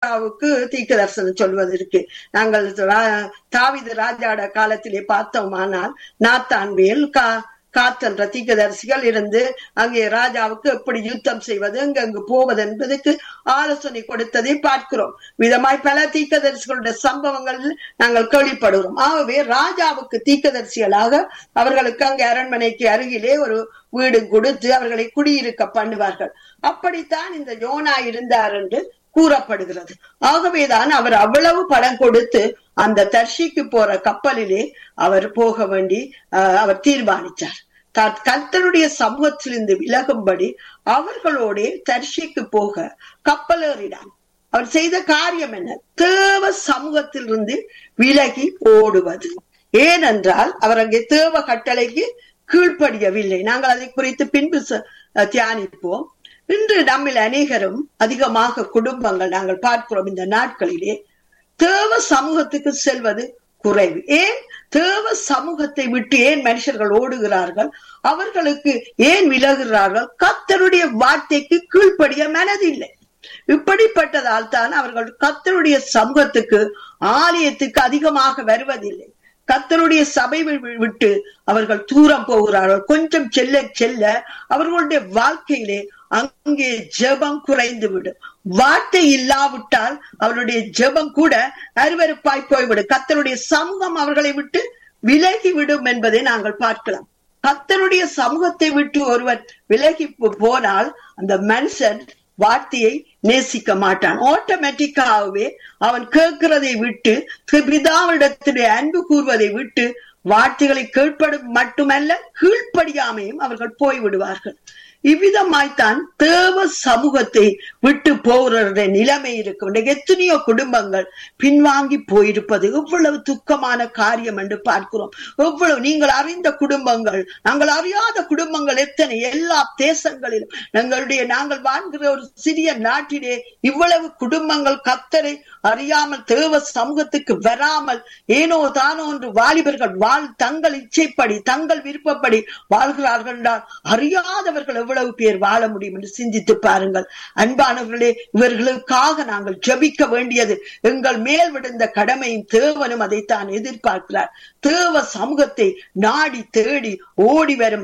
ராஜாவுக்கு தீர்க்க தரிசனம் சொல்வது இருக்கு நாங்கள் ரா- தாவீது ராஜாட காலத்திலே பார்த்தோமானால் நாத்தான் வேல் கா காத்தன்ற தீர்க்கதரிசிகள் இருந்து அங்கே ராஜாவுக்கு எப்படி யுத்தம் செய்வது அங்கங்கு போவது என்பதற்கு ஆலோசனை கொடுத்ததை பார்க்கிறோம் விதமாய் பல தீர்க்கதரிசிகளுடைய சம்பவங்கள் நாங்கள் கேள்விப்படுகிறோம் ஆகவே ராஜாவுக்கு தீர்க்கதரிசிகளாக அவர்களுக்கு அங்கே அரண்மனைக்கு அருகிலே ஒரு வீடு கொடுத்து அவர்களை குடியிருக்க பண்ணுவார்கள் அப்படித்தான் இந்த யோனா இருந்தார் என்று கூறப்படுகிறது ஆகவேதான் அவர் அவ்வளவு பணம் கொடுத்து அந்த தர்ஷிக்கு போற கப்பலிலே அவர் போக வேண்டி அஹ், அவர் தீர்மானித்தார் க- கர்த்தருடைய சமூகத்திலிருந்து விலகும்படி அவர்களோட தர்ஷிக்கு போக கப்பலேறினார் அவர் செய்த காரியம் என்ன தேவ சமூகத்திலிருந்து விலகி ஓடுவது ஏனென்றால் அவர் அங்கே தேவ கட்டளைக்கு கீழ்ப்படியவில்லை நாங்கள் அதை குறித்து பின்பு ச- அஹ் தியானிப்போம் இன்று நம்மில் அநேகரும் அதிகமாக குடும்பங்கள் நாங்கள் பார்க்கிறோம் இந்த நாட்களிலே தேவ சமூகத்துக்கு செல்வது குறைவு ஏன் தேவ சமூகத்தை விட்டு ஏன் மனுஷர்கள் ஓடுகிறார்கள் அவர்களுக்கு ஏன் விலகுகிறார்கள் கர்த்தருடைய வார்த்தைக்கு கீழ்ப்படிய மனதில்லை இப்படிப்பட்டதால் தான் அவர்கள் கர்த்தருடைய சமூகத்துக்கு ஆலயத்துக்கு அதிகமாக வருவதில்லை கர்த்தருடைய சபை வி- விட்டு அவர்கள் தூரம் போகிறார்கள் கொஞ்சம் செல்ல செல்ல அவர்களுடைய வாழ்க்கையிலே அங்கே ஜெபம் குறைந்து விடும் வார்த்தை இல்லாவிட்டால் அவருடைய ஜெபம் கூட அருவருப்பாய் போய்விடும் கர்த்தருடைய சமூகம் அவர்களை விட்டு விலகி விடும் என்பதை நாங்கள் பார்க்கலாம் கர்த்தருடைய சமூகத்தை விட்டு ஒருவர் விலகி போ- போனால் அந்த மனுஷன் வார்த்தையை நேசிக்க மாட்டான் ஆட்டோமேட்டிக்காகவே அவன் கேட்கிறதை விட்டு பிதாவிடத்திலே அன்பு கூறுவதை விட்டு வார்த்தைகளை கேட்படும் மட்டுமல்ல கீழ்ப்படியாமையும் அவர்கள் போய்விடுவார்கள் இவ்விதமாய்த்தான் தேவ சமூகத்தை விட்டு போகிற நிலைமை இருக்கும் இன்றைக்கு எத்தனையோ குடும்பங்கள் பின்வாங்கி போயிருப்பது எவ்வளவு துக்கமான காரியம் என்று பார்க்கிறோம் எவ்வளவு நீங்கள் அறிந்த குடும்பங்கள் நாங்கள் அறியாத குடும்பங்கள் எத்தனை எல்லா தேசங்களிலும் எங்களுடைய நாங்கள் வாழ்கிற ஒரு சிறிய நாட்டிலே இவ்வளவு குடும்பங்கள் கத்தரை அறியாமல் தேவ சமூகத்துக்கு வராமல் ஏனோ தானோ என்று வாலிபர்கள் வாழ் தங்கள் இச்சைப்படி தங்கள் விருப்பப்படி வாழ்கிறார்கள் என்றால் அறியாதவர்கள் எவ்வளவு பேர் வாழ முடியும் என்று சிந்தித்து பாருங்கள் அன்பானவர்களே இவர்களுக்காக நாங்கள் ஜெபிக்க வேண்டியது எங்கள் மேல் விழுந்த கடமையும் தேவனும் அதைத்தான் எதிர்பார்க்கிறார் தேவ சமூகத்தை நாடி தேடி ஓடி வரும்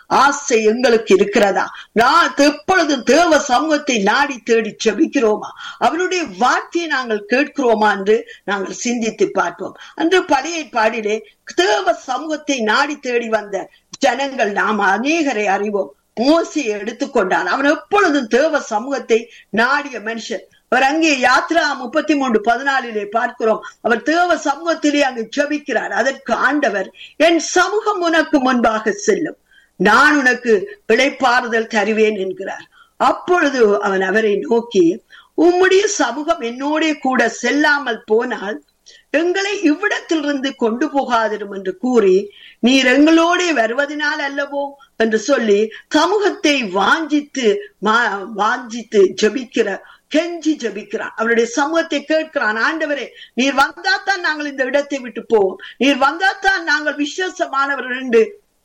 ஆசை எங்களுக்கு இருக்கிறதா நான் எப்பொழுதும் தேவ சமூகத்தை நாடி தேடி ஜெபிக்கிறோமா அவருடைய வார்த்தையை நாங்கள் கேட்கிறோமா என்று நாங்கள் சிந்தித்து பார்ப்போம் அன்று பழைய பாடிலே தேவ சமூகத்தை நாடி தேடி வந்த ஜனங்கள் நாம் அநேகரை அறிவோம் மோசையை எடுத்துக்கொண்டான் அவன் எப்பொழுதும் தேவ சமூகத்தை நாடிய மனுஷன் அவர் அங்கே யாத்ரா முப்பத்தி மூன்று பதினாலிலே பார்க்கிறோம் அவர் தேவ சமூகத்திலே அங்கு ஜெபிக்கிறார் அதற்கு ஆண்டவர் என் சமூகம் உனக்கு முன்பாக செல்லும் நான் உனக்கு இளைப்பாறுதல் தருவேன் என்கிறார் அப்பொழுது அவன் அவரை நோக்கி உம்முடைய சமூகம் என்னோடே கூட செல்லாமல் போனால் எங்களை இவ்விடத்திலிருந்து கொண்டு போகாதிரும் என்று கூறி நீர் எங்களோடே வருவதனால் அல்லவோ என்று சொல்லி சமூகத்தை வாஞ்சித்து மா- வாஞ்சித்து ஜெபிக்கிற கெஞ்சி ஜெபிக்கிறான் அவருடைய சமூகத்தை கேட்கிறான் ஆண்டவரே நீர் வந்தாத்தான் நாங்கள் இந்த இடத்தை விட்டு போவோம் நீர் வந்தாத்தான் நாங்கள் விசேஷமானவர்கள் என்று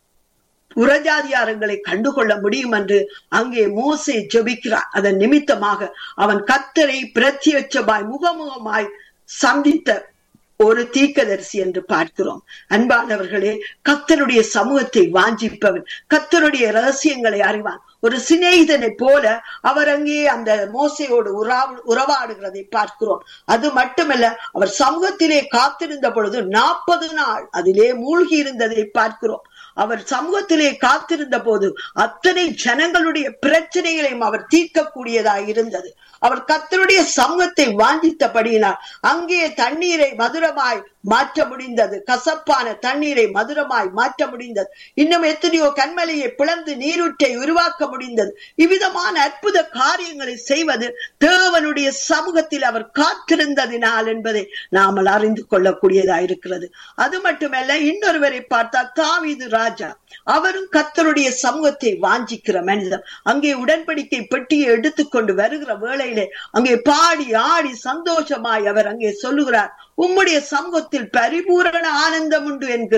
புறஜாதியாரங்களை கண்டுகொள்ள முடியும் என்று அங்கே மோசே ஜெபிக்கிறார் அதன் நிமித்தமாக அவன் கத்தரை பிரத்யட்சமாய் முகமுகமாய் சந்தித்த ஒரு தீர்க்கதரிசி என்று பார்க்கிறோம் அன்பானவர்களே கத்தருடைய சமூகத்தை வாஞ்சிப்பவன் கத்தருடைய ரகசியங்களை அறிவான் ஒரு சிநேகிதனை போல அவர் அங்கே அந்த மோசையோடு உறா- உறவாடுகிறதை பார்க்கிறோம் அது மட்டுமல்ல அவர் சமூகத்திலே காத்திருந்த பொழுது நாற்பது நாள் அதிலே மூழ்கி இருந்ததை பார்க்கிறோம் அவர் சமூகத்திலே காத்திருந்த போது அத்தனை ஜனங்களுடைய பிரச்சனைகளையும் அவர் தீர்க்கக்கூடியதாய் இருந்தது அவர் கத்தருடைய சமூகத்தை வாஞ்சித்தபடியினால் அங்கே தண்ணீரை மதுரமாய் மாற்ற முடிந்தது கசப்பான தண்ணீரை மதுரமாய் மாற்ற முடிந்தது இன்னும் எத்தனையோ கண்மலையை பிளந்து நீரூற்றை உருவாக்க முடிந்தது இவ்விதமான அற்புத காரியங்களை செய்வது தேவனுடைய சமூகத்தில் அவர் காத்திருந்ததினால் என்பதை நாமல் அறிந்து கொள்ளக்கூடியதா இருக்கிறது அது மட்டுமல்ல இன்னொருவரை பார்த்தால் தாவீது ராஜா அவரும் கத்தருடைய சமூகத்தை வாஞ்சிக்கிற மனிதன் அங்கே உடன்படிக்கை பெட்டியை எடுத்துக்கொண்டு வருகிற வேளையிலே அங்கே பாடி ஆடி சந்தோஷமாய் அவர் அங்கே சொல்லுகிறார் உம்முடைய சமூகத்தில் பரிபூரண ஆனந்தம் உண்டு என்கிறார்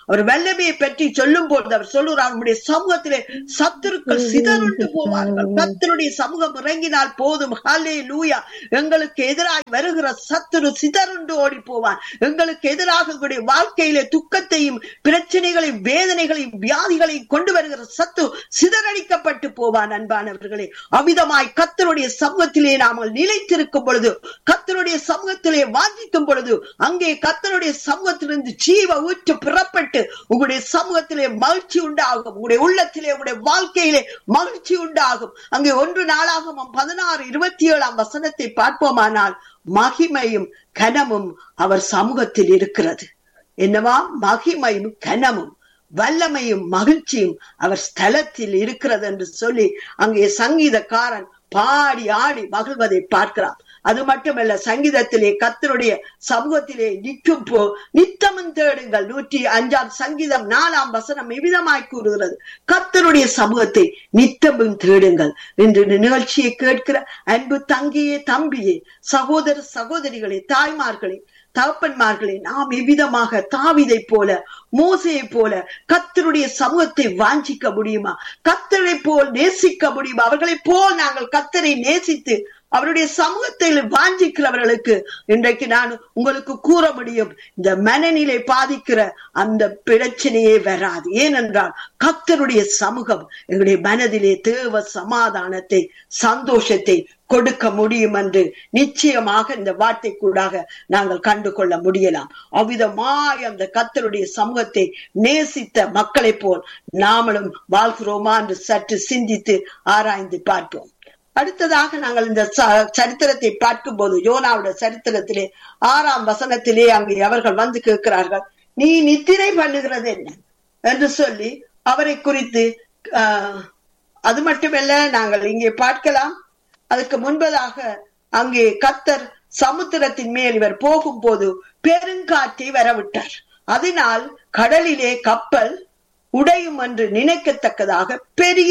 அவர் வல்லமையை பற்றி சொல்லும் பொழுது அவர் சொல்லுகிறார் நம்முடைய சமூகத்திலே சத்துருக்கள் சிதறுண்டு போவார்கள் கத்தருடைய சமூகம் இறங்கினால் போதும் ஹலே லூயா எங்களுக்கு எதிராக வருகிற சத்துரு சிதறுண்டு ஓடி போவான் எங்களுக்கு எதிராக எங்களுடைய வாழ்க்கையிலே துக்கத்தையும் பிரச்சனைகளையும் வேதனைகளையும் வியாதிகளையும் கொண்டு வருகிற சத்து சிதறடிக்கப்பட்டு போவான் அன்பானவர்களே அமிதமாய் கத்தருடைய சமூகத்திலே நாமல் நிலைத்திருக்கும் பொழுது கத்தருடைய சமூகத்திலே வாஞ்சிக்கும் பொழுது அங்கே கத்தருடைய சமூகத்திலிருந்து ஜீவ ஊற்று புறப்பட்டு உங்களுடைய சமூகத்திலே மகிழ்ச்சி உண்டாகும் உங்களுடைய உள்ளத்திலே உங்களுடைய வாழ்க்கையிலே மகிழ்ச்சி உண்டாகும் அங்கே ஒன்று நாளாகவும் பதினாறு இருபத்தி ஏழாம் வசனத்தை பார்ப்போமானால் மகிமையும் கனமும் அவர் சமூகத்தில் இருக்கிறது என்னவா மகிமையும் கனமும் வல்லமையும் மகிழ்ச்சியும் அவர் ஸ்தலத்தில் இருக்கிறது என்று சொல்லி அங்கே சங்கீதக்காரன் பாடி ஆடி மகிழ்வதை பார்க்கிறான் அது மட்டுமல்ல சங்கீதத்திலே கத்தருடைய சமூகத்திலே நிற்கும் போ நித்தமும் தேடுங்கள் நூற்றி அஞ்சாம் சங்கீதம் நாலாம் வசனம் இவ்விதமாய் கூறுகிறது கத்தருடைய சமூகத்தை நித்தமும் தேடுங்கள் என்று நிகழ்ச்சியை கேட்கிற அன்பு தங்கியே தம்பியே சகோதர சகோதரிகளே தாய்மார்களே தகப்பன்மார்களே நாம் எவ்விதமாக தாவிதை போல மோசையை போல கத்தருடைய சமூகத்தை வாஞ்சிக்க முடியுமா கத்தரை போல் நேசிக்க முடியுமா அவர்களைப் போல் நாங்கள் கத்தரை நேசித்து அவருடைய சமூகத்தில் வாஞ்சிக்கிறவர்களுக்கு இன்றைக்கு நான் உங்களுக்கு கூற முடியும் இந்த மனநிலை பாதிக்கிற அந்த பிரச்சனையே வராது ஏனென்றால் கத்தருடைய சமூகம் எங்களுடைய மனதிலே தேவ சமாதானத்தை சந்தோஷத்தை கொடுக்க முடியும் என்று நிச்சயமாக இந்த வார்த்தை கூடாக நாங்கள் கண்டு கொள்ள முடியலாம் அவ்விதமாய் அந்த கத்தருடைய சமூகத்தை நேசித்த மக்களை போல் நாமளும் வாழ்கிறோமா என்று சற்று சிந்தித்து ஆராய்ந்து பார்ப்போம் அடுத்ததாக நாங்கள் இந்த சரித்திரத்தை பார்க்கும் போது யோனாவுடைய சரித்திரத்திலே ஆறாம் வசனத்திலே அங்கு அவர்கள் வந்து கேட்கிறார்கள் நீ நித்திரை பண்ணுகிறது என்ன என்று சொல்லி அவரை குறித்து ஆஹ் அது மட்டுமல்ல நாங்கள் இங்கே பார்க்கலாம் அதுக்கு முன்பதாக அங்கே கத்தர் சமுத்திரத்தின் மேல் இவர் போகும்போது பெருங்காற்றை வரவிட்டார் அதனால் கடலிலே கப்பல் உடையும் என்று நினைக்கத்தக்கதாக பெரிய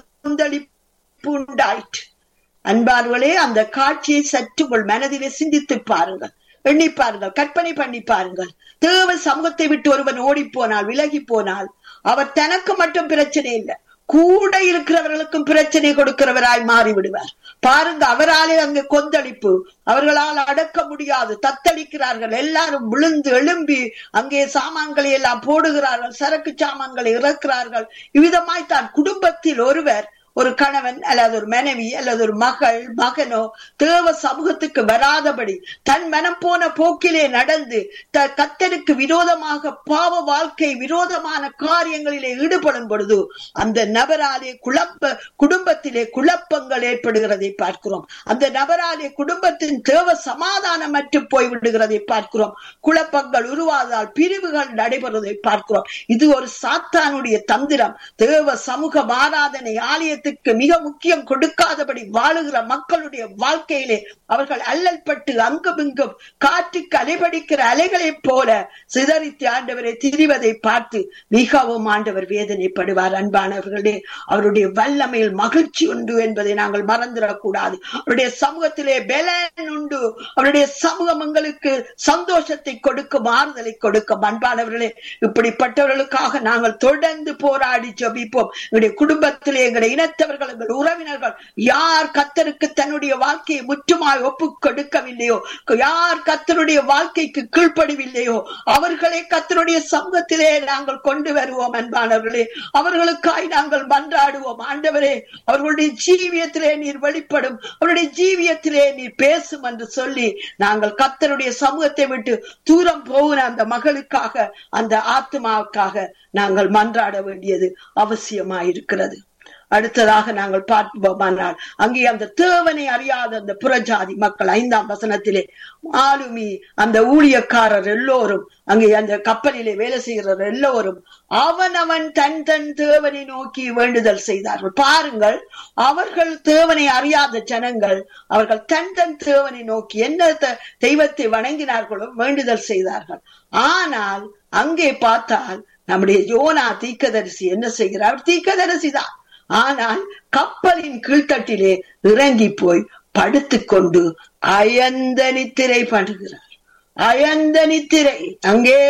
கொந்தளிப்பு உண்டாயிற்று அன்பார்களே அந்த காட்சியை சற்று உங்கள் மனதிலே சிந்தித்து பாருங்கள் எண்ணி பாருங்கள் கற்பனை பண்ணி பாருங்கள் தேவ சமூகத்தை விட்டு ஒருவன் ஓடி போனால் விலகி போனால் அவர் தனக்கு மட்டும் பிரச்சனை இல்லை கூட இருக்கிறவர்களுக்கும் பிரச்சனை கொடுக்கிறவராய் மாறி விடுவார் பாருங்க அவராலே அங்கு கொந்தளிப்பு அவர்களால் அடக்க முடியாது தத்தளிக்கிறார்கள் எல்லாரும் விழுந்து எழும்பி அங்கே சாமான்களை எல்லாம் போடுகிறார்கள் சரக்கு சாமான்களை இறக்கிறார்கள் இவ்விதமாய் தான் குடும்பத்தில் ஒருவர் ஒரு கணவன் அல்லது ஒரு மனைவி அல்லது ஒரு மகள் மகனோ தேவ சமூகத்துக்கு வராதபடி தன் மனம் போன போக்கிலே நடந்து த கத்தருக்கு விரோதமாக பாவ வாழ்க்கை விரோதமான காரியங்களிலே ஈடுபடும் பொழுது அந்த நபராலே குழப்ப குடும்பத்திலே குழப்பங்கள் ஏற்படுகிறதை பார்க்கிறோம் அந்த நபராலே குடும்பத்தின் தேவ சமாதானம் மற்றும் போய் விடுகிறதை பார்க்கிறோம் குழப்பங்கள் உருவாதால் பிரிவுகள் நடைபெறுவதை பார்க்கிறோம் இது ஒரு சாத்தானுடைய தந்திரம் தேவ சமூக ஆராதனை ஆலய சமூகத்துக்கு மிக முக்கியம் கொடுக்காதபடி வாழுகிற மக்களுடைய வாழ்க்கையிலே அவர்கள் அல்லல்பட்டு அங்குமிங்கும் காற்றுக்கு அலைபடிக்கிற அலைகளைப் போல சிதறித்து ஆண்டவரை திரிவதை பார்த்து மிகவும் ஆண்டவர் வேதனைப்படுவார் அன்பானவர்களே அவருடைய வல்லமையில் மகிழ்ச்சி உண்டு என்பதை நாங்கள் மறந்துடக்கூடாது அவருடைய சமூகத்திலே பெலன் உண்டு அவருடைய சமூகம் எங்களுக்கு சந்தோஷத்தை கொடுக்கும் ஆறுதலை கொடுக்கும் அன்பானவர்களே இப்படிப்பட்டவர்களுக்காக நாங்கள் தொடர்ந்து போராடி ஜபிப்போம் எங்களுடைய குடும்பத்திலே எங்களுடைய இனத்தவர்கள் எங்கள் உறவினர்கள் யார் கத்தருக்கு தன்னுடைய வாழ்க்கையை முற்றுமாய் ஒப்பு கொடுக்கவில்லையோ யார் கத்தருடைய வாழ்க்கைக்கு கீழ்ப்படிவில்லையோ அவர்களை கத்தருடைய சமூகத்திலே நாங்கள் கொண்டு வருவோம் அன்பானவர்களே அவர்களுக்காய் நாங்கள் மன்றாடுவோம் ஆண்டவரே அவர்களுடைய ஜீவியத்திலே நீர் வெளிப்படும் அவருடைய ஜீவியத்திலே நீர் பேசும் என்று சொல்லி நாங்கள் கத்தருடைய சமூகத்தை விட்டு தூரம் போகிற அந்த மகளுக்காக அந்த ஆத்மாவுக்காக நாங்கள் மன்றாட வேண்டியது அவசியமாயிருக்கிறது அடுத்ததாக நாங்கள் பார்ப்போமானால் அங்கே அந்த தேவனை அறியாத அந்த புறஜாதி மக்கள் ஐந்தாம் வசனத்திலே ஆளுமி அந்த ஊழியக்காரர் எல்லோரும் அங்கே அந்த கப்பலிலே வேலை செய்கிறவர் எல்லோரும் அவனவன் தன் தன் தேவனை நோக்கி வேண்டுதல் செய்தார்கள் பாருங்கள் அவர்கள் தேவனை அறியாத ஜனங்கள் அவர்கள் தன் தன் தேவனை நோக்கி என்ன தெய்வத்தை வணங்கினார்களோ வேண்டுதல் செய்தார்கள் ஆனால் அங்கே பார்த்தால் நம்முடைய யோனா தீக்கதரிசி என்ன செய்கிறார் தீக்கதரிசி தான் ஆனால் கப்பலின் கீழ்த்தட்டிலே இறங்கி போய் படுத்துக்கொண்டு அயந்த நித்திரை பண்ணுகிறார் அயந்த நித்திரை அங்கே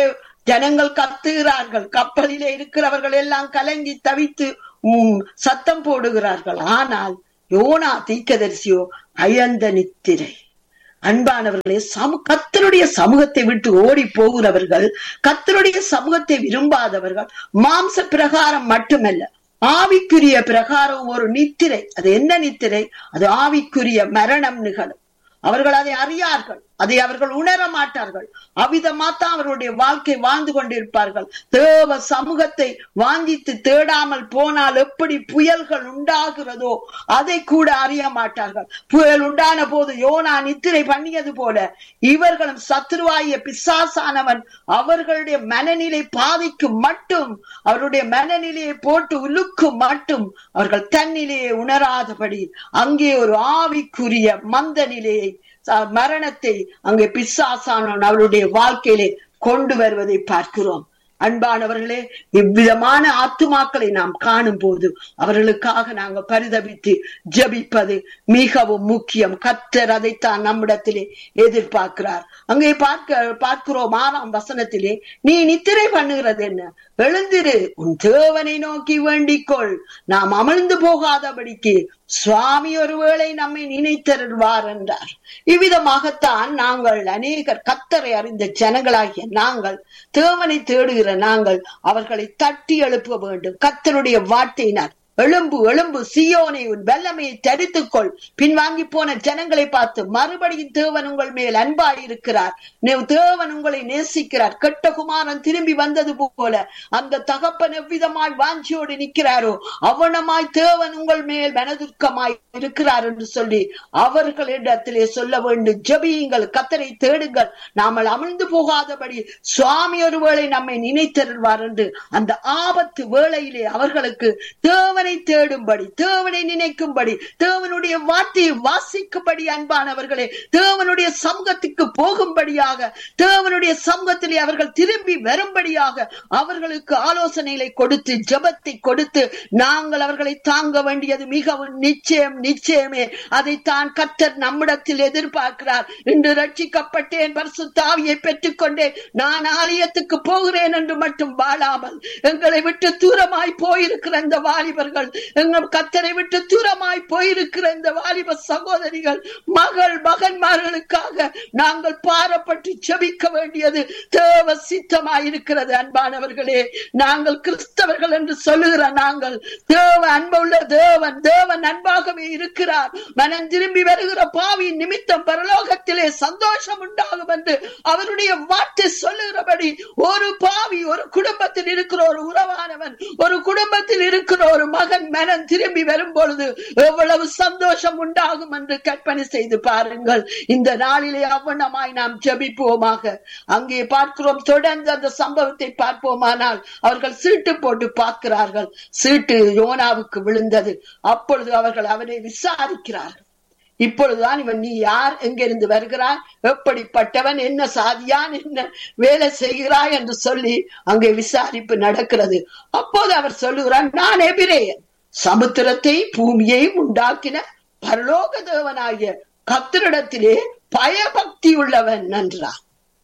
ஜனங்கள் கத்துகிறார்கள் கப்பலிலே இருக்கிறவர்கள் எல்லாம் கலங்கி தவித்து உம், சத்தம் போடுகிறார்கள் ஆனால் யோனா தீக்கதரிசியோ அயர்ந்த நித்திரை அன்பானவர்களே சமு கத்தருடைய சமூகத்தை விட்டு ஓடி போகிறவர்கள் கத்தருடைய சமூகத்தை விரும்பாதவர்கள் மாம்ச பிரகாரம் மட்டுமல்ல ஆவிக்குரிய பிரகாரம் ஒரு நித்திரை அது என்ன நித்திரை அது ஆவிக்குரிய மரணம் நிகழும் அவர்கள் அதை அறியார்கள் அதை அவர்கள் உணர மாட்டார்கள் அவ்விதமாத்தான் அவர்களுடைய வாழ்க்கை வாழ்ந்து கொண்டிருப்பார்கள் தேவ சமூகத்தை வாஞ்சித்து தேடாமல் போனால் எப்படி புயல்கள் உண்டாகிறதோ அதை கூட அறிய மாட்டார்கள் புயல் உண்டான போது யோனா நித்திரை பண்ணியது போல இவர்களும் சத்ருவாய பிசாசானவன் அவர்களுடைய மனநிலை பாதிக்கு மட்டும் அவருடைய மனநிலையை போட்டு உலுக்கும் மட்டும் அவர்கள் தன்னிலையை உணராதபடி அங்கே ஒரு ஆவிக்குரிய மந்த நிலையை ச- மரணத்தை அங்கே பிசாசானவன் அவருடைய வாழ்க்கையிலே கொண்டு வருவதை பார்க்கிறோம் அன்பானவர்களே இவ்விதமான ஆத்துமாக்களை நாம் காணும் போது அவர்களுக்காக நாங்கள் பரிதபித்து ஜெபிப்பது மிகவும் முக்கியம் கத்தர் அதைத்தான் நம்மிடத்திலே எதிர்பார்க்கிறார் அங்கே பார்க்க பார்க்கிறோம் ஆறாம் வசனத்திலே நீ நித்திரை பண்ணுகிறது என்ன எழுந்திரு உன் தேவனை நோக்கி வேண்டிக்கொள் நாம் அமிழ்ந்து போகாதபடிக்கு சுவாமி ஒருவேளை நம்மை நினைத்தருள்வார் என்றார் இவ்விதமாகத்தான் நாங்கள் அநேகர் கத்தரை அறிந்த ஜனங்களாகிய நாங்கள் தேவனை தேடுகிற நாங்கள் அவர்களை தட்டி எழுப்ப வேண்டும் கத்தருடைய வார்த்தையினர் எழும்பு எழும்பு சியோனை உன் வல்லமையை தரித்துக்கொள் பின்வாங்கி போன ஜனங்களை பார்த்து மறுபடியும் தேவன் உங்கள் மேல் அன்பாயிருக்கிறார் நே- தேவன் உங்களை நேசிக்கிறார் கெட்ட குமாரன் திரும்பி வந்தது போல அந்த தகப்பன் எவ்விதமாய் வாஞ்சியோடு நிற்கிறாரோ அவனமாய் தேவன் உங்கள் மேல் மனதுக்கமாய் இருக்கிறார் என்று சொல்லி அவர்களிடத்திலே சொல்ல வேண்டும் ஜெபியுங்கள் கத்தரை தேடுங்கள் நாமல் அமிழ்ந்து போகாதபடி சுவாமி ஒருவேளை நம்மை நினைத்தருள்வார் என்று அந்த ஆபத்து வேளையிலே அவர்களுக்கு தேவனை தேடும்படி தேவனை நினைக்கும்படி தேவனுடைய வார்த்தையை வாசிக்கும்படி அன்பானவர்களே தேவனுடைய சமூகத்துக்கு போகும்படியாக தேவனுடைய சமூகத்திலே அவர்கள் திரும்பி வரும்படியாக அவர்களுக்கு ஆலோசனைகளை கொடுத்து ஜெபத்தை கொடுத்து நாங்கள் அவர்களை தாங்க வேண்டியது மிகவும் நிச்சயம் நிச்சயமே அதைத்தான் கர்த்தர் நம்மிடத்தில் எதிர்பார்க்கிறார் இன்று ரட்சிக்கப்பட்டேன் பரிசுத்தாவியை பெற்றுக்கொண்டேன் நான் ஆலயத்துக்கு போகிறேன் என்று மட்டும் வாழாமல் எங்களை விட்டு தூரமாய் போயிருக்கிற இந்த வாலிபர்கள் எங்கள் கத்தரை விட்டு தூரமாய் போயிருக்கிற இந்த வாலிப சகோதரிகள் மகள் மகன்மார்களுக்காக நாங்கள் பாரப்பட்டு ஜெபிக்க வேண்டியது தேவ சித்தமாயிருக்கிறது அன்பானவர்களே நாங்கள் கிறிஸ்தவர்கள் என்று சொல்லுகிற நாங்கள் தேவ அன்புள்ள தேவன் தேவன் அன்பாகவே இருக்கிறார் மனம் திரும்பி வருகிற பாவி நிமித்தம் பரலோகத்திலே சந்தோஷம் உண்டாகும் என்று அவருடைய வார்த்தை சொல்லுகிறபடி ஒரு பாவி ஒரு குடும்பத்தில் இருக்கிற ஒரு உறவானவன் ஒரு குடும்பத்தில் இருக்கிற ஒரு மகன் மனம் திரும்பி வரும் பொழுது எவ்வளவு சந்தோஷம் உண்டாகும் என்று கற்பனை செய்து பாருங்கள் இந்த நாளிலே அவ்வண்ணமாய் நாம் ஜெபிப்போமாக அங்கே பார்க்கிறோம் தொடர்ந்து அந்த சம்பவத்தை பார்ப்போமானால் அவர்கள் சீட்டு போட்டு பார்க்கிறார்கள் சீட்டு யோனாவுக்கு விழுந்தது அப்பொழுது அவர்கள் அவனை விசாரிக்கிறார்கள் இப்பொழுதுதான் இவன் நீ யார் எங்கிருந்து வருகிறாய் எப்படிப்பட்டவன் என்ன சாதியான் என்ன வேலை செய்கிறாய் என்று சொல்லி அங்கே விசாரிப்பு நடக்கிறது அப்போது அவர் சொல்லுகிறார் நான் எபிரேயன் சமுத்திரத்தை பூமியையும் உண்டாக்கின பரலோக தேவனாகிய கத்திரிடத்திலே பயபக்தி உள்ளவன் என்றார்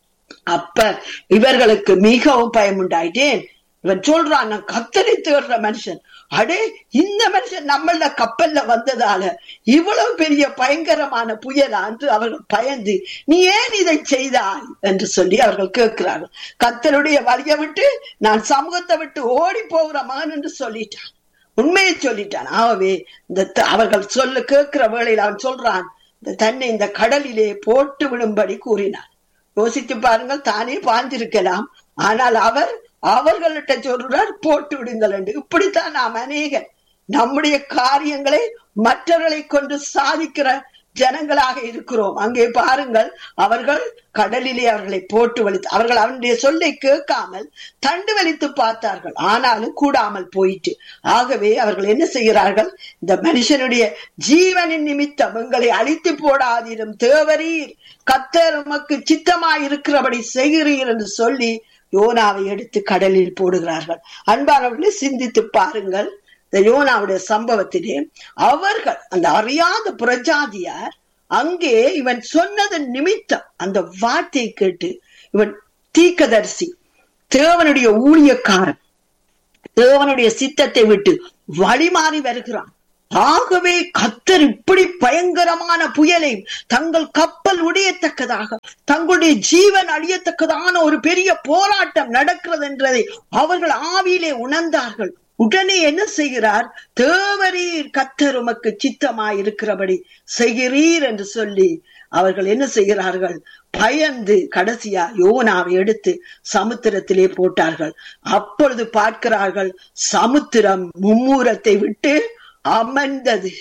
அப்ப இவர்களுக்கு மிகவும் பயம் உண்டாயிட்டேன் இவன் சொல்றான் நான் கத்தரை தேடுற மனுஷன் அடே இந்த மனுஷன் நம்மள கப்பல்ல வந்ததால இவ்வளவு பெரிய பயங்கரமான புயலா என்று அவர்கள் பயந்து நீ ஏன் இதை செய்தாய் என்று சொல்லி அவர்கள் கேட்கிறார்கள் கத்தருடைய வழியை விட்டு நான் சமூகத்தை விட்டு ஓடி போகிற மகன் என்று சொல்லிட்டான் உண்மையை சொல்லிட்டான் ஆகவே இந்த த- அவர்கள் சொல்ல கேட்கிற வேளையில் அவன் சொல்றான் இந்த தன்னை இந்த கடலிலே போட்டு விடும்படி கூறினான் யோசித்து பாருங்கள் தானே பாய்ந்திருக்கலாம் ஆனால் அவர் அவர்கள்ட்ட சொல்றார் போட்டு விடுங்கள் என்று இப்படித்தான் நாம் அநேகர் நம்முடைய காரியங்களை மற்றவர்களை கொண்டு சாதிக்கிற ஜனங்களாக இருக்கிறோம் அங்கே பாருங்கள் அவர்கள் கடலிலே அவர்களை போட்டு வலித்து அவர்கள் அவனுடைய சொல்லை கேட்காமல் தண்டு வலித்து பார்த்தார்கள் ஆனாலும் கூடாமல் போயிட்டு ஆகவே அவர்கள் என்ன செய்கிறார்கள் இந்த மனுஷனுடைய ஜீவனின் நிமித்தம் எங்களை அழித்து போடாதீரும் தேவரீர் கத்தர் உமக்கு சித்தமாய் இருக்கிறபடி செய்கிறீர் என்று சொல்லி யோனாவை எடுத்து கடலில் போடுகிறார்கள் அன்பானவர்களை சிந்தித்து பாருங்கள் இந்த யோனாவுடைய சம்பவத்திலே அவர்கள் அந்த அறியாத பிரஜாதியார் அங்கே இவன் சொன்னதன் நிமித்தம் அந்த வார்த்தையை கேட்டு இவன் தீக்கதரிசி தேவனுடைய ஊழியக்காரன் தேவனுடைய சித்தத்தை விட்டு வழிமாறி வருகிறான் ஆகவே கத்தர் இப்படி பயங்கரமான புயலை தங்கள் கப்பல் உடையத்தக்கதாக தங்களுடைய ஜீவன் அழியத்தக்கதான ஒரு பெரிய போராட்டம் நடக்கிறது என்றதை அவர்கள் ஆவியிலே உணர்ந்தார்கள் உடனே என்ன செய்கிறார் தேவரீர் கத்தர் உமக்கு சித்தமாய் இருக்கிறபடி செய்கிறீர் என்று சொல்லி அவர்கள் என்ன செய்கிறார்கள் பயந்து கடைசியா யோனாவை எடுத்து சமுத்திரத்திலே போட்டார்கள் அப்பொழுது பார்க்கிறார்கள் சமுத்திரம் மும்மூரத்தை விட்டு அமர்ந்தது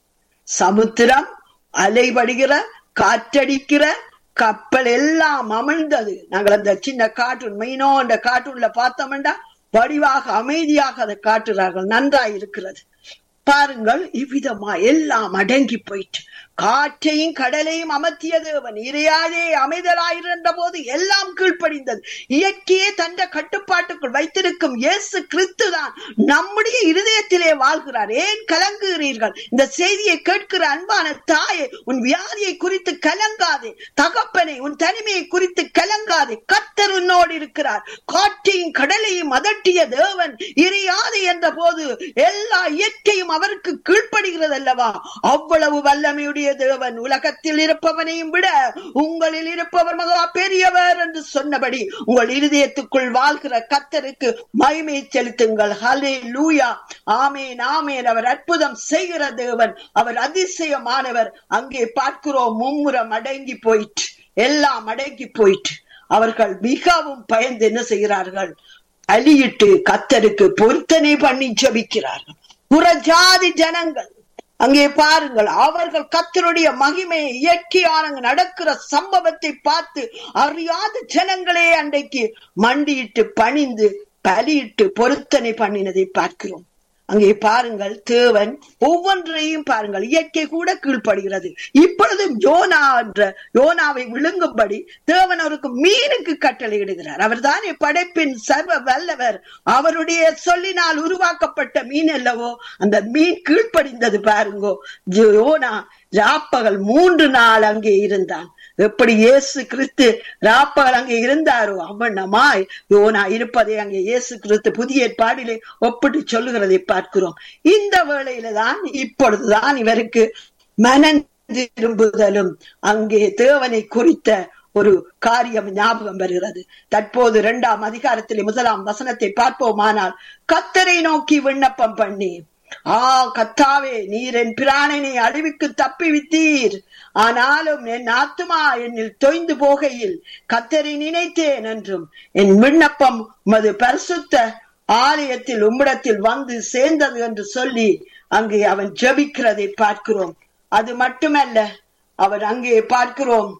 சமுத்திரம் அலைபடுகிற காற்றடிக்கிற கப்பல் எல்லாம் அமிழ்ந்தது நாங்கள் அந்த சின்ன கார்ட்டூன் மெயினோ அந்த கார்ட்டூன்ல பார்த்தோம்டா வடிவாக அமைதியாக அதை காட்டுறார்கள் நன்றாய் இருக்கிறது பாருங்கள் இவ்விதமா எல்லாம் அடங்கி போயிட்டு காற்றையும் கடலையும் அமர்த்திய தேவன் இறையாதே அமைதலாயிருந்த போது எல்லாம் கீழ்ப்படிந்தது இயற்கையே தந்த கட்டுப்பாட்டுக்குள் வைத்திருக்கும் இயேசு கிறிஸ்து தான் நம்முடைய இருதயத்திலே வாழ்கிறார் ஏன் கலங்குகிறீர்கள் இந்த செய்தியை கேட்கிற அன்பான தாயே உன் வியாதியை குறித்து கலங்காதே தகப்பனை உன் தனிமையை குறித்து கலங்காதே கத்தர் உன்னோடு இருக்கிறார் காற்றையும் கடலையும் அதட்டிய தேவன் இறையாதே என்ற போது எல்லா இயற்கையும் அவருக்கு கீழ்ப்படுகிறது அல்லவா அவ்வளவு வல்லமையுடைய தேவன் உலகத்தில் இருப்பவனையும் விட உங்களில் இருப்பவர் மகா பெரியவர் என்று சொன்னபடி உங்கள் இருதயத்துக்குள் வாழ்கிற கத்தருக்கு மகிமை செலுத்துங்கள் ஹலே லூயா ஆமேன் ஆமேன் அவர் அற்புதம் செய்கிற தேவன் அவர் அதிசயமானவர் அங்கே பார்க்கிறோம் மும்முரம் அடங்கி போயிட்டு எல்லாம் அடங்கி போயிட்டு அவர்கள் மிகவும் பயந்து என்ன செய்கிறார்கள் அலியிட்டு கத்தருக்கு பொருத்தனை பண்ணி ஜபிக்கிறார்கள் புறஜாதி ஜனங்கள் அங்கே பாருங்கள் அவர்கள் கத்தருடைய மகிமையை இயற்கையான நடக்கிற சம்பவத்தை பார்த்து அறியாத ஜனங்களே அன்றைக்கு மண்டியிட்டு பணிந்து பலியிட்டு பொருத்தனை பண்ணினதை பார்க்கிறோம் அங்கே பாருங்கள் தேவன் ஒவ்வொன்றையும் பாருங்கள் இயற்கை கூட கீழ்ப்படுகிறது இப்பொழுது யோனா என்ற யோனாவை விழுங்கும்படி தேவன் அவருக்கு மீனுக்கு கட்டளையிடுகிறார் அவர் தானே படைப்பின் சர்வ வல்லவர் அவருடைய சொல்லினால் உருவாக்கப்பட்ட மீன் அல்லவோ அந்த மீன் கீழ்ப்படிந்தது பாருங்கோ யோனா ராப்பகல் மூன்று நாள் அங்கே இருந்தான் எப்படி இயேசு கிறிஸ்து ராப்பகல் அங்கே இருந்தாரோ அவனமாய் யோனா இருப்பதை அங்கே இயேசு கிறிஸ்து புதிய ஏற்பாடிலே ஒப்பிட்டு சொல்லுகிறதை பார்க்கிறோம் இந்த வேளையில தான் இப்பொழுதுதான் இவருக்கு மனம் திரும்புதலும் அங்கே தேவனை குறித்த ஒரு காரியம் ஞாபகம் வருகிறது தற்போது இரண்டாம் அதிகாரத்திலே முதலாம் வசனத்தை பார்ப்போமானால் கத்தரை நோக்கி விண்ணப்பம் பண்ணி ஆ கத்தாவே நீர் என் பிராணனை அழிவுக்கு தப்பி வித்தீர் ஆனாலும் என் ஆத்துமா என்னில் தொய்ந்து போகையில் கத்தரை நினைத்தேன் என்றும் என் விண்ணப்பம் உமது பரிசுத்த ஆலயத்தில் உம்மிடத்தில் வந்து சேர்ந்தது என்று சொல்லி அங்கே அவன் ஜபிக்கிறதை பார்க்கிறோம் அது மட்டுமல்ல அவர் அங்கே பார்க்கிறோம்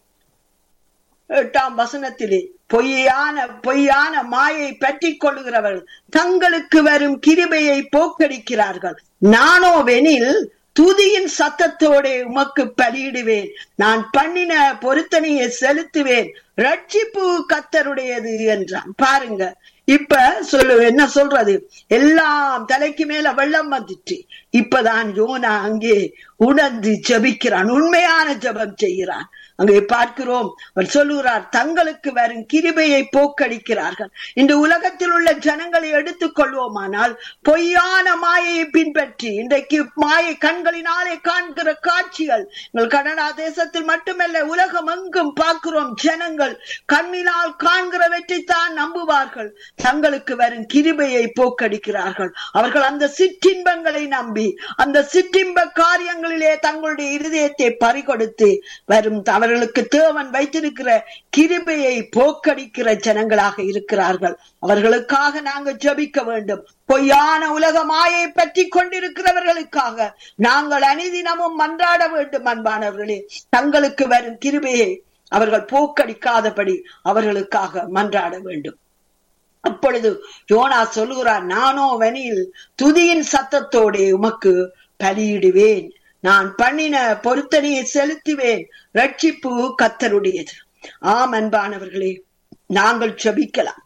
எட்டாம் வசனத்திலே பொய்யான பொய்யான மாயை பற்றி கொள்ளுகிறவர்கள் தங்களுக்கு வரும் கிருபையை போக்கடிக்கிறார்கள் நானோ வெனில் துதியின் சத்தத்தோட உமக்கு பலியிடுவேன் நான் பண்ணின பொருத்தனையை செலுத்துவேன் ரட்சிப்பு கத்தருடையது என்றான் பாருங்க இப்ப சொல்லு என்ன சொல்றது எல்லாம் தலைக்கு மேல வெள்ளம் வந்துட்டு இப்பதான் யோனா அங்கே உணர்ந்து ஜபிக்கிறான் உண்மையான ஜபம் செய்கிறான் அங்கே பார்க்கிறோம் அவர் சொல்லுகிறார் தங்களுக்கு வரும் கிருபையை போக்கடிக்கிறார்கள் இந்த உலகத்தில் உள்ள ஜனங்களை எடுத்துக் கொள்வோமானால் பொய்யான மாயையை பின்பற்றி இன்றைக்கு மாயை கண்களினாலே காண்கிற காட்சிகள் எங்கள் கனடா தேசத்தில் மட்டுமல்ல உலகம் எங்கும் பார்க்கிறோம் ஜனங்கள் கண்ணினால் காண்கிறவற்றைத்தான் நம்புவார்கள் தங்களுக்கு வரும் கிருபையை போக்கடிக்கிறார்கள் அவர்கள் அந்த சிற்றின்பங்களை நம்பி அந்த சிற்றின்ப காரியங்களிலே தங்களுடைய இருதயத்தை பறிகொடுத்து வரும் அவர்களுக்கு தேவன் வைத்திருக்கிற கிருபையை போக்கடிக்கிற ஜனங்களாக இருக்கிறார்கள் அவர்களுக்காக நாங்கள் ஜபிக்க வேண்டும் பொய்யான உலக மாயை பற்றி கொண்டிருக்கிறவர்களுக்காக நாங்கள் அனிதினமும் மன்றாட வேண்டும் அன்பானவர்களே தங்களுக்கு வரும் கிருபையை அவர்கள் போக்கடிக்காதபடி அவர்களுக்காக மன்றாட வேண்டும் அப்பொழுது யோனா சொல்லுகிறார் நானோ வனியில் துதியின் சத்தத்தோடே உமக்கு பலியிடுவேன் நான் பண்ணின பொருத்தனையை செலுத்துவேன் ரட்சிப்பு கத்தருடையது ஆம் அன்பானவர்களே நாங்கள் ஜபிக்கலாம்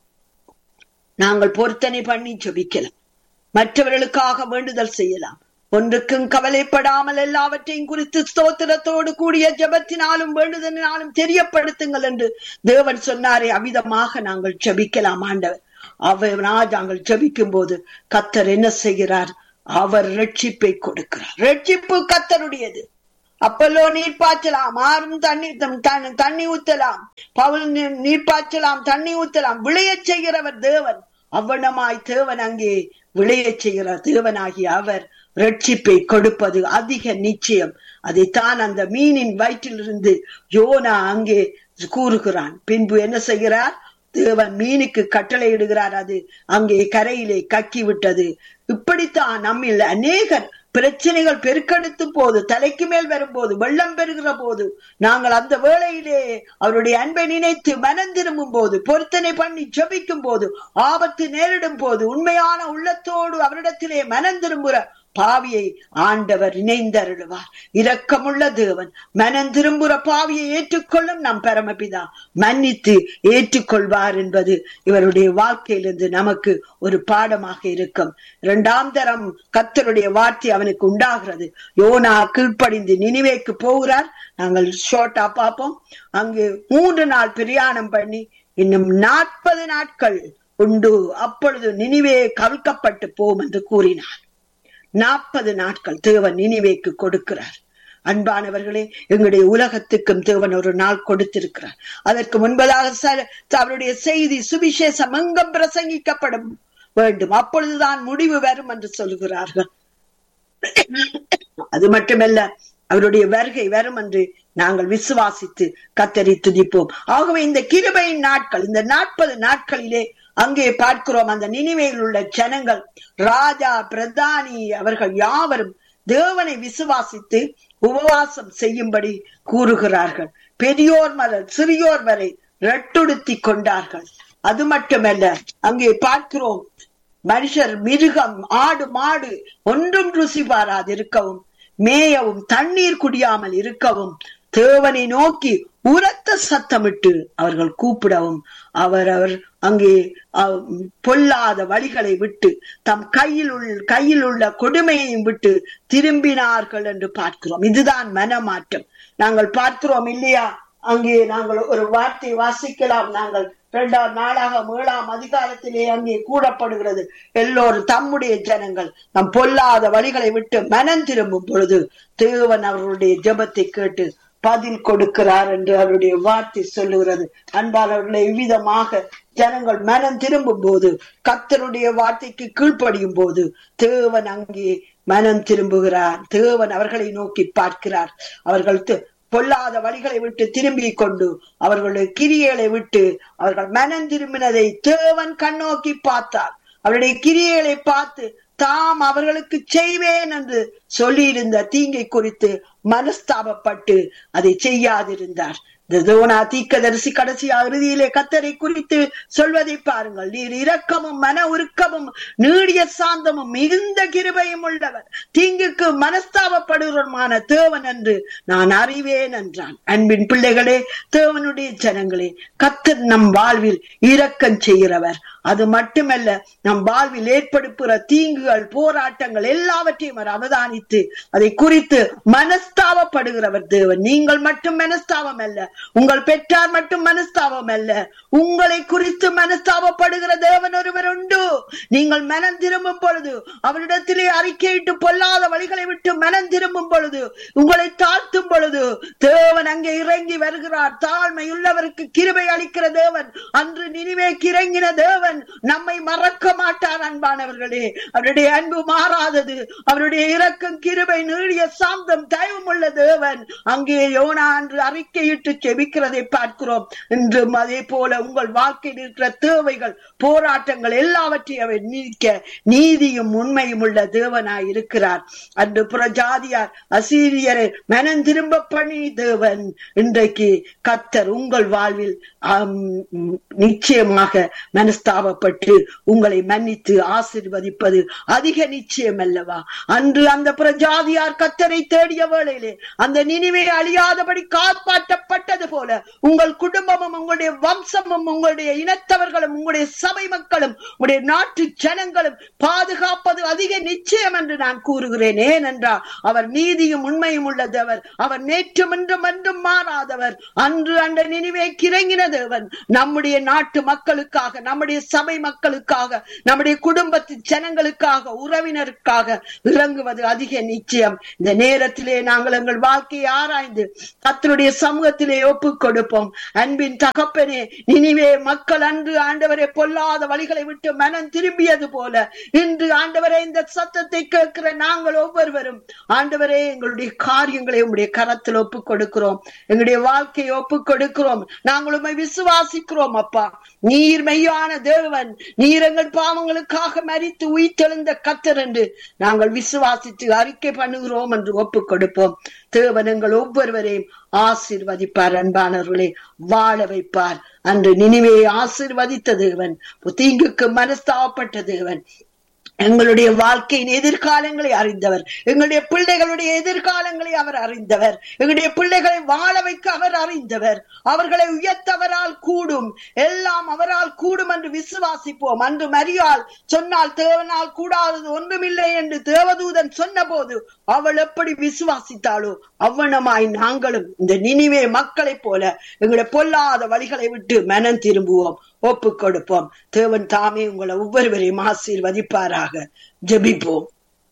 நாங்கள் பொருத்தனை பண்ணி ஜபிக்கலாம் மற்றவர்களுக்காக வேண்டுதல் செய்யலாம் ஒன்றுக்கும் கவலைப்படாமல் எல்லாவற்றையும் குறித்து ஸ்தோத்திரத்தோடு கூடிய ஜபத்தினாலும் வேண்டுதலினாலும் தெரியப்படுத்துங்கள் என்று தேவன் சொன்னாரே அவிதமாக நாங்கள் ஜபிக்கலாம் ஆண்டவர் அவர் நாங்கள் ஜபிக்கும் போது கத்தர் என்ன செய்கிறார் அவர் ரட்சிப்பை கொடுக்கிறார் ரட்சிப்பு கத்தருடையது அப்பல்லோ நீர் பாய்ச்சலாம் ஆறும் தண்ணி தண்ணி ஊத்தலாம் பவுல் நீர் பாய்ச்சலாம் தண்ணி ஊத்தலாம் விளையச் செய்கிறவர் தேவன் அவ்வளமாய் தேவன் அங்கே விளையச் செய்கிறார் தேவனாகிய அவர் ரட்சிப்பை கொடுப்பது அதிக நிச்சயம் அதைத்தான் அந்த மீனின் வயிற்றிலிருந்து யோனா அங்கே கூறுகிறான் பின்பு என்ன செய்கிறார் தேவன் மீனுக்கு கட்டளை இடுகிறார் அது அங்கே கரையிலே கக்கி விட்டது இப்படித்தான் நம்மில் அநேகர் பிரச்சனைகள் பெருக்கெடுத்து போது தலைக்கு மேல் வரும்போது வெள்ளம் பெறுகிற போது நாங்கள் அந்த வேளையிலே அவருடைய அன்பை நினைத்து மனம் திரும்பும் போது பொருத்தனை பண்ணி ஜபிக்கும் போது ஆபத்து நேரிடும் போது உண்மையான உள்ளத்தோடு அவரிடத்திலே மனம் திரும்புகிற பாவியை ஆண்டவர் இணைந்தருளுவார் இரக்கமுள்ள தேவன் மனம் திரும்புற பாவியை ஏற்றுக்கொள்ளும் நம் பரமபிதா மன்னித்து ஏற்றுக்கொள்வார் என்பது இவருடைய வாழ்க்கையிலிருந்து நமக்கு ஒரு பாடமாக இருக்கும் இரண்டாம் தரம் கத்தருடைய வார்த்தை அவனுக்கு உண்டாகிறது யோனா கீழ்ப்படிந்து நினைவேக்கு போகிறார் நாங்கள் ஷோர்ட்டா பார்ப்போம் அங்கு மூன்று நாள் பிரயாணம் பண்ணி இன்னும் நாற்பது நாட்கள் உண்டு அப்பொழுது நினைவே கவிழ்க்கப்பட்டு போம் என்று கூறினார் நாற்பது நாட்கள் தேவன் நினைவேக்கு கொடுக்கிறார் அன்பானவர்களே எங்களுடைய உலகத்துக்கும் தேவன் ஒரு நாள் கொடுத்திருக்கிறார் அதற்கு முன்பதாக அவருடைய செய்தி சுவிசேஷம் எங்கும் பிரசங்கிக்கப்படும் வேண்டும் அப்பொழுதுதான் முடிவு வரும் என்று சொல்கிறார்கள் அது மட்டுமல்ல அவருடைய வருகை வரும் என்று நாங்கள் விசுவாசித்து கத்தரி துதிப்போம் ஆகவே இந்த கிருபையின் நாட்கள் இந்த நாற்பது நாட்களிலே அங்கே பார்க்கிறோம் அந்த நினைவையில் உள்ள ஜனங்கள் ராஜா பிரதானி அவர்கள் யாவரும் தேவனை விசுவாசித்து உபவாசம் செய்யும்படி கூறுகிறார்கள் பெரியோர் மலர் சிறியோர் வரை ரட்டுடுத்தி கொண்டார்கள் அது மட்டுமல்ல அங்கே பார்க்கிறோம் மனுஷர் மிருகம் ஆடு மாடு ஒன்றும் ருசி பாராது இருக்கவும் மேயவும் தண்ணீர் குடியாமல் இருக்கவும் தேவனை நோக்கி உரத்த சத்தமிட்டு அவர்கள் கூப்பிடவும் அவர் அவர் அங்கே பொல்லாத வழிகளை விட்டு தம் கையில் உள்ள கையில் உள்ள கொடுமையையும் விட்டு திரும்பினார்கள் என்று பார்க்கிறோம் இதுதான் மனமாற்றம் நாங்கள் பார்க்கிறோம் இல்லையா அங்கே நாங்கள் ஒரு வார்த்தை வாசிக்கலாம் நாங்கள் இரண்டாம் நாளாக ஏழாம் அதிகாரத்திலே அங்கே கூறப்படுகிறது எல்லோரும் தம்முடைய ஜனங்கள் நம் பொல்லாத வழிகளை விட்டு மனம் திரும்பும் பொழுது தேவன் அவர்களுடைய ஜபத்தை கேட்டு பதில் கொடுக்கிறார் என்று அவருடைய வார்த்தை சொல்லுகிறது அன்பாளர்களை இவ்விதமாக ஜனங்கள் மனம் திரும்பும் போது கத்தருடைய வார்த்தைக்கு கீழ்ப்படியும் போது தேவன் அங்கே மனம் திரும்புகிறார் தேவன் அவர்களை நோக்கி பார்க்கிறார் அவர்கள் பொல்லாத வழிகளை விட்டு திரும்பி கொண்டு அவர்களுடைய கிரியைகளை விட்டு அவர்கள் மனம் திரும்பினதை தேவன் கண்ணோக்கி பார்த்தார் அவருடைய கிரியைகளை பார்த்து தாம் அவர்களுக்கு செய்வேன் என்று சொல்லியிருந்த தீங்கை குறித்து மனஸ்தாபப்பட்டு அதை செய்யாதிருந்தார் தோனா தீக்கதரிசி கடைசி இறுதியிலே கத்தரை குறித்து சொல்வதை பாருங்கள் நீர் இரக்கமும் மன உருக்கமும் நீடிய சாந்தமும் மிகுந்த கிருபையும் உள்ளவர் தீங்குக்கு மனஸ்தாபப்படுவருமான தேவன் என்று நான் அறிவேன் என்றான் அன்பின் பிள்ளைகளே தேவனுடைய ஜனங்களே கத்தர் நம் வாழ்வில் இரக்கம் செய்கிறவர் அது மட்டுமல்ல நம் வாழ்வில் ஏற்படுப்புற தீங்குகள் போராட்டங்கள் எல்லாவற்றையும் அவர் அவதானித்து அதை குறித்து மனஸ்தாபப்படுகிறவர் தேவன் நீங்கள் மட்டும் மனஸ்தாபம் அல்ல உங்கள் பெற்றார் மட்டும் மனஸ்தாபம் அல்ல உங்களை குறித்து மனஸ்தாபப்படுகிற தேவன் ஒருவர் உண்டு நீங்கள் மனம் திரும்பும் பொழுது அவரிடத்திலே அறிக்கையிட்டு பொல்லாத வழிகளை விட்டு மனம் திரும்பும் பொழுது உங்களை தாழ்த்தும் பொழுது தேவன் அங்கே இறங்கி வருகிறார் தாழ்மை உள்ளவருக்கு கிருபை அளிக்கிற தேவன் அன்று நினைவேக்கு இறங்கின தேவன் நம்மை மறக்க மாட்டார் அன்பானவர்களே அவருடைய அன்பு மாறாதது அவருடைய இரக்கம் கிருபை நீடிய சாந்தம் தயவும் உள்ள தேவன் அங்கே யோனா அன்று அறிக்கையிட்டு செபிக்கிறதை பார்க்கிறோம் இன்றும் அதே போல உங்கள் வாழ்க்கையில் இருக்கிற தேவைகள் போராட்டங்கள் எல்லாவற்றையும் அவர் நீக்க நீதியும் உண்மையும் உள்ள தேவனாய் இருக்கிறார் அன்று புறஜாதியார் அசீரியரை மனம் திரும்ப பண்ணி தேவன் இன்றைக்கு கத்தர் உங்கள் வாழ்வில் நிச்சயமாக மனஸ்தாபப்பட்டு உங்களை மன்னித்து ஆசிர்வதிப்பது அதிக நிச்சயம் அல்லவா அன்று அந்த புறஜாதியார் கத்தரை தேடிய வேளையிலே அந்த நினைவை அழியாதபடி காப்பாற்றப்பட்ட திரும்பியது போல உங்கள் குடும்பமும் உங்களுடைய வம்சமும் உங்களுடைய இனத்தவர்களும் உங்களுடைய சபை மக்களும் உங்களுடைய நாட்டு ஜனங்களும் பாதுகாப்பது அதிக நிச்சயம் என்று நான் கூறுகிறேன் ஏனென்றால் அவர் நீதியும் உண்மையும் உள்ள தேவர் அவர் நேற்றும் இன்றும் என்றும் மாறாதவர் அன்று அந்த நினைவே கிறங்கின தேவன் நம்முடைய நாட்டு மக்களுக்காக நம்முடைய சபை மக்களுக்காக நம்முடைய குடும்பத்து ஜனங்களுக்காக உறவினருக்காக இறங்குவது அதிக நிச்சயம் இந்த நேரத்திலே நாங்கள் எங்கள் வாழ்க்கையை ஆராய்ந்து கத்தருடைய சமூகத்திலே ஒப்புக் கொடுப்போம் அன்பின் தகப்பனே நினிவே மக்கள் அன்று ஆண்டவரை பொல்லாத வழிகளை விட்டு மனம் திரும்பியது போல இன்று ஆண்டவரே இந்த சத்தத்தை கேட்கிற நாங்கள் ஒவ்வொருவரும் ஆண்டவரே எங்களுடைய காரியங்களை உங்களுடைய கரத்தில் ஒப்புக் கொடுக்கிறோம் எங்களுடைய வாழ்க்கையை ஒப்புக் கொடுக்கிறோம் நாங்கள் உண்மை விசுவாசிக்கிறோம் அப்பா நீர் மெய்யான தேவன் நீர் எங்கள் பாவங்களுக்காக மறித்து உயிர்த்தெழுந்த கத்தர் என்று நாங்கள் விசுவாசித்து அறிக்கை பண்ணுகிறோம் என்று ஒப்புக் கொடுப்போம் தேவன் எங்கள் ஒவ்வொருவரையும் ஆசீர்வதிப்பார் அன்பானவர்களே வாழ வைப்பார் அன்று நினைவே ஆசீர்வதித்த தேவன் தீங்குக்கு மனஸ்தாவப்பட்ட தேவன் எங்களுடைய வாழ்க்கையின் எதிர்காலங்களை அறிந்தவர் எங்களுடைய பிள்ளைகளுடைய எதிர்காலங்களை அவர் அறிந்தவர் எங்களுடைய பிள்ளைகளை வாழ வைக்க அவர் அறிந்தவர் அவர்களை உயர்த்தவரால் கூடும் எல்லாம் அவரால் கூடும் என்று விசுவாசிப்போம் அன்று மரியாள் சொன்னால் தேவனால் கூடாதது ஒன்றுமில்லை என்று தேவதூதன் சொன்ன போது அவள் எப்படி விசுவாசித்தாளோ அவ்வனமாய் நாங்களும் இந்த நினைவே மக்களைப் போல எங்களுடைய பொல்லாத வழிகளை விட்டு மனம் திரும்புவோம் ஒப்பு கொடுப்போம் தேவன் தாமே உங்களை ஒவ்வொருவரையும் ஆசீர்வதிப்பாராக ஜெபிப்போம்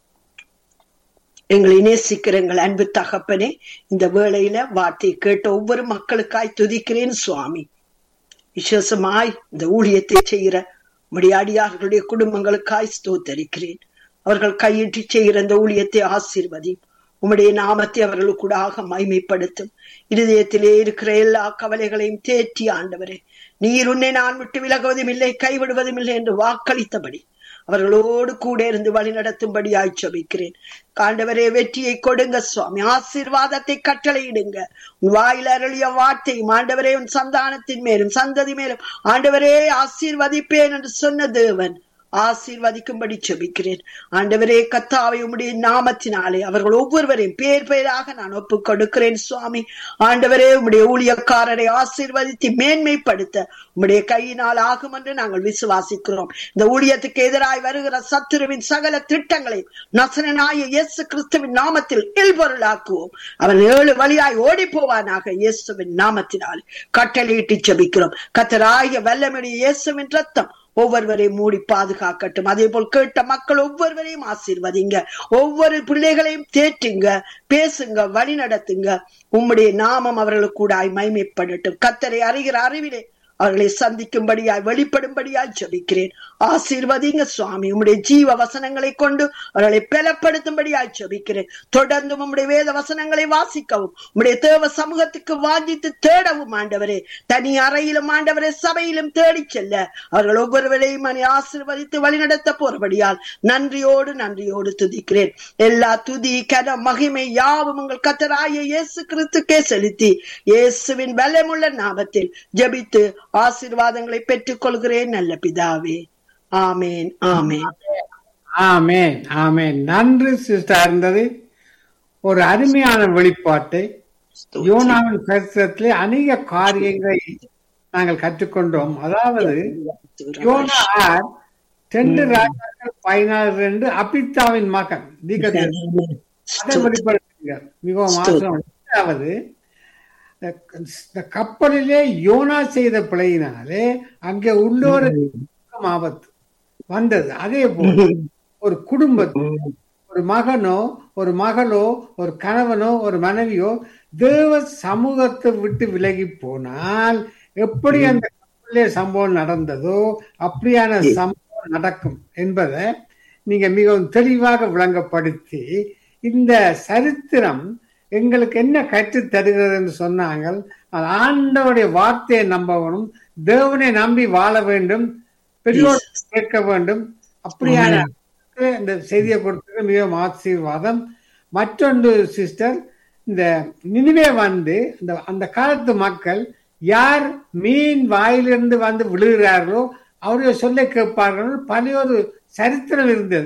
எங்களை நேசிக்கிற எங்கள் அன்பு தகப்பனே இந்த வேளையில வார்த்தையை கேட்ட ஒவ்வொரு மக்களுக்காய் துதிக்கிறேன் சுவாமி விசேஷமாய் இந்த ஊழியத்தை செய்கிற உடைய அடியார்களுடைய குடும்பங்களுக்காய் ஸ்தோத்தரிக்கிறேன் அவர்கள் கையிட்டு செய்கிற இந்த ஊழியத்தை ஆசீர்வதி உம்முடைய நாமத்தை அவர்களுக்கூடாக மைமைப்படுத்தும் இருதயத்திலே இருக்கிற எல்லா கவலைகளையும் தேற்றி ஆண்டவரே நீர் உன்னை நான் விட்டு விலகுவதும் இல்லை கைவிடுவதும் இல்லை என்று வாக்களித்தபடி அவர்களோடு கூட இருந்து வழி நடத்தும்படி ஆய்ச்சபிக்கிறேன் காண்டவரே வெற்றியை கொடுங்க சுவாமி ஆசீர்வாதத்தை கட்டளையிடுங்க உன் வாயில் அருளிய வார்த்தையும் ஆண்டவரே உன் சந்தானத்தின் மேலும் சந்ததி மேலும் ஆண்டவரே ஆசீர்வதிப்பேன் என்று சொன்ன தேவன் ஆசீர்வதிக்கும்படி செபிக்கிறேன் ஆண்டவரே கத்தாவை உம்முடைய நாமத்தினாலே அவர்கள் ஒவ்வொருவரையும் பேர் பெயராக நான் ஒப்புக் கொடுக்கிறேன் சுவாமி ஆண்டவரே உம்முடைய ஊழியக்காரரை ஆசீர்வதித்து மேன்மைப்படுத்த உம்முடைய கையினால் ஆகும் என்று நாங்கள் விசுவாசிக்கிறோம் இந்த ஊழியத்துக்கு எதிராய் வருகிற சத்துருவின் சகல திட்டங்களை நசனாய இயேசு கிறிஸ்துவின் நாமத்தில் இல்பொருளாக்குவோம் அவன் ஏழு வழியாய் ஓடி போவானாக இயேசுவின் நாமத்தினால் கட்டளையிட்டு செபிக்கிறோம் கத்தராய வல்லமுடைய இயேசுவின் ரத்தம் ஒவ்வொருவரையும் மூடி பாதுகாக்கட்டும் அதே போல் கேட்ட மக்கள் ஒவ்வொருவரையும் ஆசீர்வதிங்க ஒவ்வொரு பிள்ளைகளையும் தேற்றுங்க பேசுங்க வழி நடத்துங்க உம்முடைய நாமம் அவர்களுக்கு கூட மைமைப்படட்டும் கத்தரை அறிகிற அறிவிலே அவர்களை சந்திக்கும்படியாய் வெளிப்படும்படியாய் ஜபிக்கிறேன் ஆசீர்வதிங்க சுவாமி உம்முடைய ஜீவ வசனங்களை கொண்டு அவர்களை பலப்படுத்தும்படியாய் ஜபிக்கிறேன் தொடர்ந்து உம்முடைய வேத வசனங்களை வாசிக்கவும் உம்முடைய தேவ சமூகத்துக்கு வாஞ்சித்து தேடவும் ஆண்டவரே தனி அறையிலும் ஆண்டவரே சபையிலும் தேடி செல்ல அவர்கள் ஒவ்வொருவரையும் மணி ஆசீர்வதித்து வழிநடத்த போறபடியால் நன்றியோடு நன்றியோடு துதிக்கிறேன் எல்லா துதி கன மகிமை யாவும் உங்கள் கத்தராய இயேசு கிறிஸ்துக்கே செலுத்தி இயேசுவின் பலமுள்ள நாமத்தில் ஜபித்து ஆசீர்வாதங்களை பெற்றுக் கொள்கிறேன் நல்ல பிதாவே ஆமேன் ஆமேன் ஆமேன் ஆமேன் நன்றி சிஸ்டர் இருந்தது ஒரு அருமையான வெளிப்பாட்டை யோனாவின் சரித்திரத்திலே அநேக காரியங்களை நாங்கள் கற்றுக்கொண்டோம் அதாவது யோனா ஆர் ரெண்டு ராஜாக்கள் பதினாறு ரெண்டு அபித்தாவின் மகன் தீகதேச அதை வெளிப்படுத்துங்க மிகவும் ஆசனம் அதாவது இந்த கப்பலிலே யோனா செய்த பிழையினாலே அங்கே உள்ளோருக்கு ஆபத்து வந்தது அதே போல ஒரு குடும்பத்தில் ஒரு மகனோ ஒரு மகளோ ஒரு கணவனோ ஒரு மனைவியோ தேவ சமூகத்தை விட்டு விலகி போனால் எப்படி அந்த கப்பலிலே சம்பவம் நடந்ததோ அப்படியான சம்பவம் நடக்கும் என்பதை நீங்க மிகவும் தெளிவாக விளங்கப்படுத்தி இந்த சரித்திரம் எங்களுக்கு என்ன கற்று தருகிறது என்று சொன்னாங்க ஆண்டவருடைய வார்த்தையை நம்பவனும் தேவனை நம்பி வாழ வேண்டும் பெரியோர் கேட்க வேண்டும் அப்படியான இந்த செய்தியை கொடுத்தது மிகவும் ஆசீர்வாதம் மற்றொன்று சிஸ்டர் இந்த நினைவே வந்து இந்த அந்த காலத்து மக்கள் யார் மீன் வாயிலிருந்து வந்து விழுகிறார்களோ அவருடைய சொல்ல கேட்பார்கள் பல ஒரு சரித்திரம் இருந்தது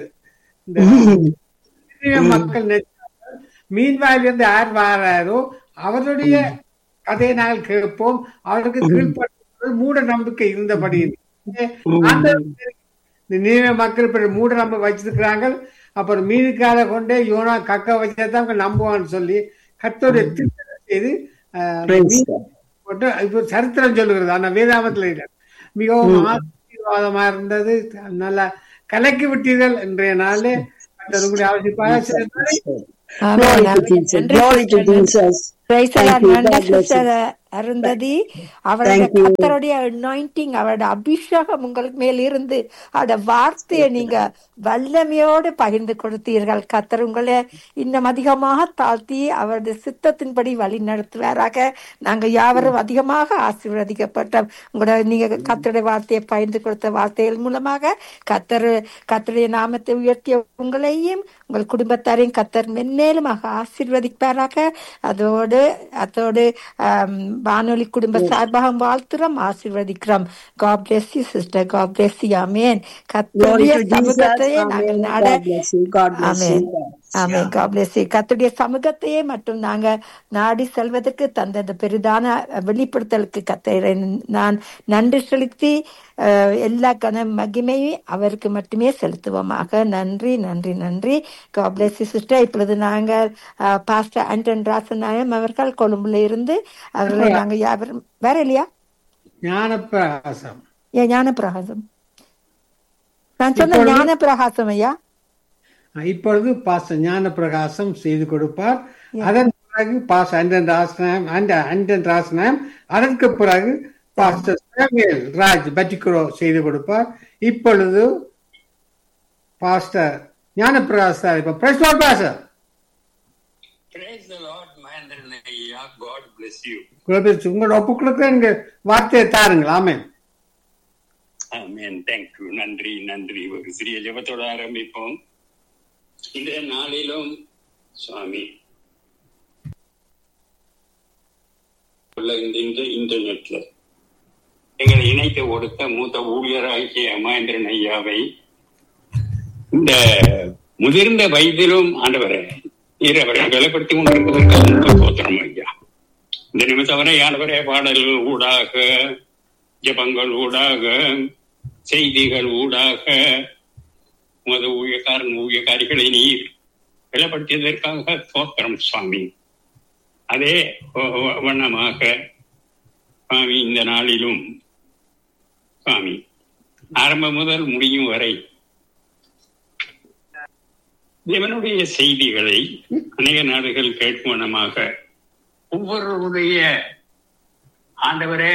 இந்த மக்கள் மீன் வாயிலிருந்து யார் வாராரோ அவருடைய கதையை நாங்கள் கேட்போம் அவருக்கு கீழ்ப்பட்டு மூட நம்பிக்கை இருந்தபடி ஆண்டவர் இந்த நீல மக்கள் இப்ப மூட நம்ப வச்சிருக்கிறாங்க அப்புறம் மீனுக்கால கொண்டே யோனா கக்க வச்சதான் அவங்க நம்புவான்னு சொல்லி கத்தோடைய திருத்தம் செய்து ஆஹ், அந்த Praise மீன் God. போட்டு இப்ப சரித்திரம் சொல்லுகிறது ஆனா வேதாமத்துல இல்லை மிகவும் ஆசீர்வாதமா இருந்தது நல்லா கலக்கி விட்டீர்கள் இன்றைய நாளே கர்த்தர் உங்களை ஆசீர்வாதமாக செய்வார். Glory to Jesus. Glory to Jesus. Praise the Thank Lord. you. நன்றி God bless you. sister Arundhati அவருடைய Thank you. கத்தருடைய அனாயிண்டிங் அவருடைய அபிஷேகம் உங்களுக்கு மேல் இருந்து அவருடைய வார்த்தையை நீங்க வல்லமையோடு பகிர்ந்து கொடுத்தீர்கள் கத்தர் உங்களை இன்னும் அதிகமாக தாழ்த்தி அவருடைய சித்தத்தின்படி வழி நடத்துவாராக நாங்க யாவரும் அதிகமாக ஆசீர்வதிக்கப்பட்ட உங்களோட நீங்க கத்தருடைய வார்த்தையை பகிர்ந்து கொடுத்த வார்த்தைகள் மூலமாக கத்தர் கத்தருடைய நாமத்தை உயர்த்திய உங்களையும் உங்கள் குடும்பத்தாரையும் கத்தர் மென்மேலுமாக ஆசீர்வதிப்பாராக அதோடு அதோடு ஆம், வானொலி குடும்ப சார்பாக வாழ்த்துறோம் ஆசீர்வதிக்கிறோம் God bless you sister God bless you amen Glory கத்தருடைய to Jesus. சமூகத்தையே நாங்கள் Amen. நாட God bless you. God bless you. Amen amen God bless you. கர்த்தருடைய சமூகத்தையே மற்றும் நாங்க நாடி செல்வதற்கு தந்த இந்த பெரிதான வெளிப்படுத்தலுக்கு கத்தரை நான் நன்றி செலுத்தி அஹ், எல்லா கன மகிமையும் அவருக்கு மட்டுமே செலுத்துவோமாக நன்றி நன்றி நன்றி God bless you சிஸ்டர் இப்பொழுது நாங்கள் பாஸ்டர் ஆண்டன் ராசநாயம் அவர்கள் கொழும்புல இருந்து அவர்களை நாங்க யாவரும் வேற இல்லையா ஞானப்பிரகாசம் ஏன் ஞான பிரகாசம் நான் சொன்ன இப்பொழுது- ஞான பிரகாசம் ஐயா இப்பொழுது பாச ஞான பிரகாசம் செய்து கொடுப்பார் அதன் பிறகு பாச அண்டன் ராசனம் அண்டன் ராசனம் அதற்கு பிறகு பாஸ்டர் சாமுவேல் ராஜ் பட்டிக்குரோ செய்து கொடுப்பார் இப்பொழுது பாஸ்டர் ஞான பிரகாசம் இப்ப பிரஸ் பாசர் Praise the Lord, Mahendran Ayya. God bless you. உங்களோட ஒப்புக்களுக்கு எங்க வார்த்தையை தாருங்கள் ஆமென் Amen. Thank you. நன்றி நன்றி ஒரு சிறிய ஜெபத்தோட ஆரம்பிப்போம் இன்றைய நாளிலும் சுவாமி உள்ள இந்த இந்த- இன்டர்நெட்ல எங்களை இணைக்க கொடுத்த மூத்த ஊழியராகிய மகேந்திரன் ஐயாவை இந்த முதிர்ந்த வயதிலும் ஆண்டவரை நீர் அவரை பலப்படுத்தி கொண்டிருப்பதற்காக உங்களுக்கு ஸ்தோத்திரம் ஐயா இந்த நிமிஷம் வரை ஆண்டவரே பாடல்கள் ஊடாக ஜபங்கள் ஊடாக செய்திகள் ஊடாக உமது ஊழியக்காரன் ஊழியக்காரிகளை நீர் பலப்படுத்தியதற்காக ஸ்தோத்திரம் சுவாமி அதே வ- வ- வண்ணமாக சுவாமி இந்த நாளிலும் சுவாமி ஆரம்பம் முதல் முடியும் வரை தேவனுடைய செய்திகளை அநேக நாடுகள் கேட்கும் வண்ணமாக ஒவ்வொருவருடைய ஆண்டவரே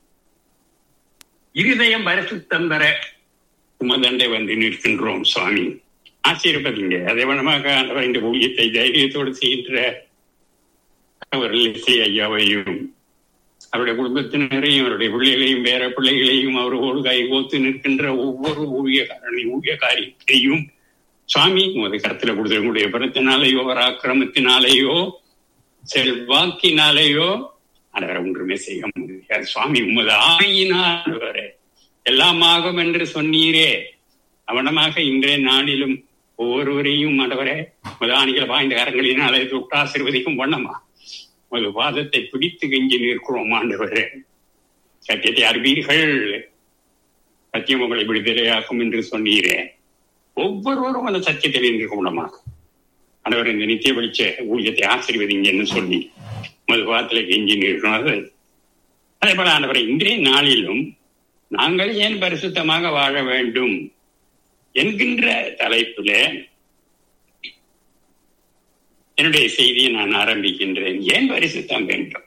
இருதயம் பரிசுத்தம் பெற உமதண்டை வந்து நிற்கின்றோம் சுவாமி ஆசீர்வதிங்க அதே வண்ணமாக ஆண்டவர் இந்த ஊழியத்தை தைரியத்தோடு செய்கின்ற அவர் இசை ஐயாவையும் அவருடைய குடும்பத்தினரையும் அவருடைய பிள்ளைகளையும் வேற பிள்ளைகளையும் அவரோடு கைகோத்து நிற்கின்ற ஒவ்வொரு ஊழியக்காரனையும் ஊழியக்காரியத்தையும் சுவாமி உமது கருத்துல கொடுத்த உங்களுடைய பலத்தினாலேயோ ஒரு ஆக்கிரமத்தினாலேயோ செல்வாக்கினாலேயோ ஆண்டவரை ஒன்றுமே செய்ய முடியாது சுவாமி உமது ஆணையினால் ஆண்டவரே, எல்லாம் ஆகும் என்று சொன்னீரே அவனமாக இன்றைய நாளிலும் ஒவ்வொருவரையும் ஆண்டவரே முதலாணிகள் வாய்ந்த கரங்களினாலே தொட்டு ஆசீர்வதிக்கும் வண்ணமா உமது பாதத்தை பிடித்து கெஞ்சி நிற்கிறோம் ஆண்டவரே சத்தியத்தை அறிவீர்கள் சத்தியம் உங்களை விடுதலையாக்கும் என்று சொன்னீரே ஒவ்வொருவரும் அந்த சத்தியத்தில் நிற்க குணமாக ஆண்டவர் இந்த நித்திய வெளிச்ச ஊழியத்தை ஆசீர்வதிங்கன்னு சொல்லி உமது பாதத்துல கெஞ்சி நிற்கிறோம் அது அதே போல ஆண்டவரை இன்றைய நாளிலும் நாங்கள் ஏன் பரிசுத்தமாக வாழ வேண்டும் என்கின்ற தலைப்பில என்னுடைய செய்தியை நான் ஆரம்பிக்கின்றேன் ஏன் பரிசுத்தம் வேண்டும்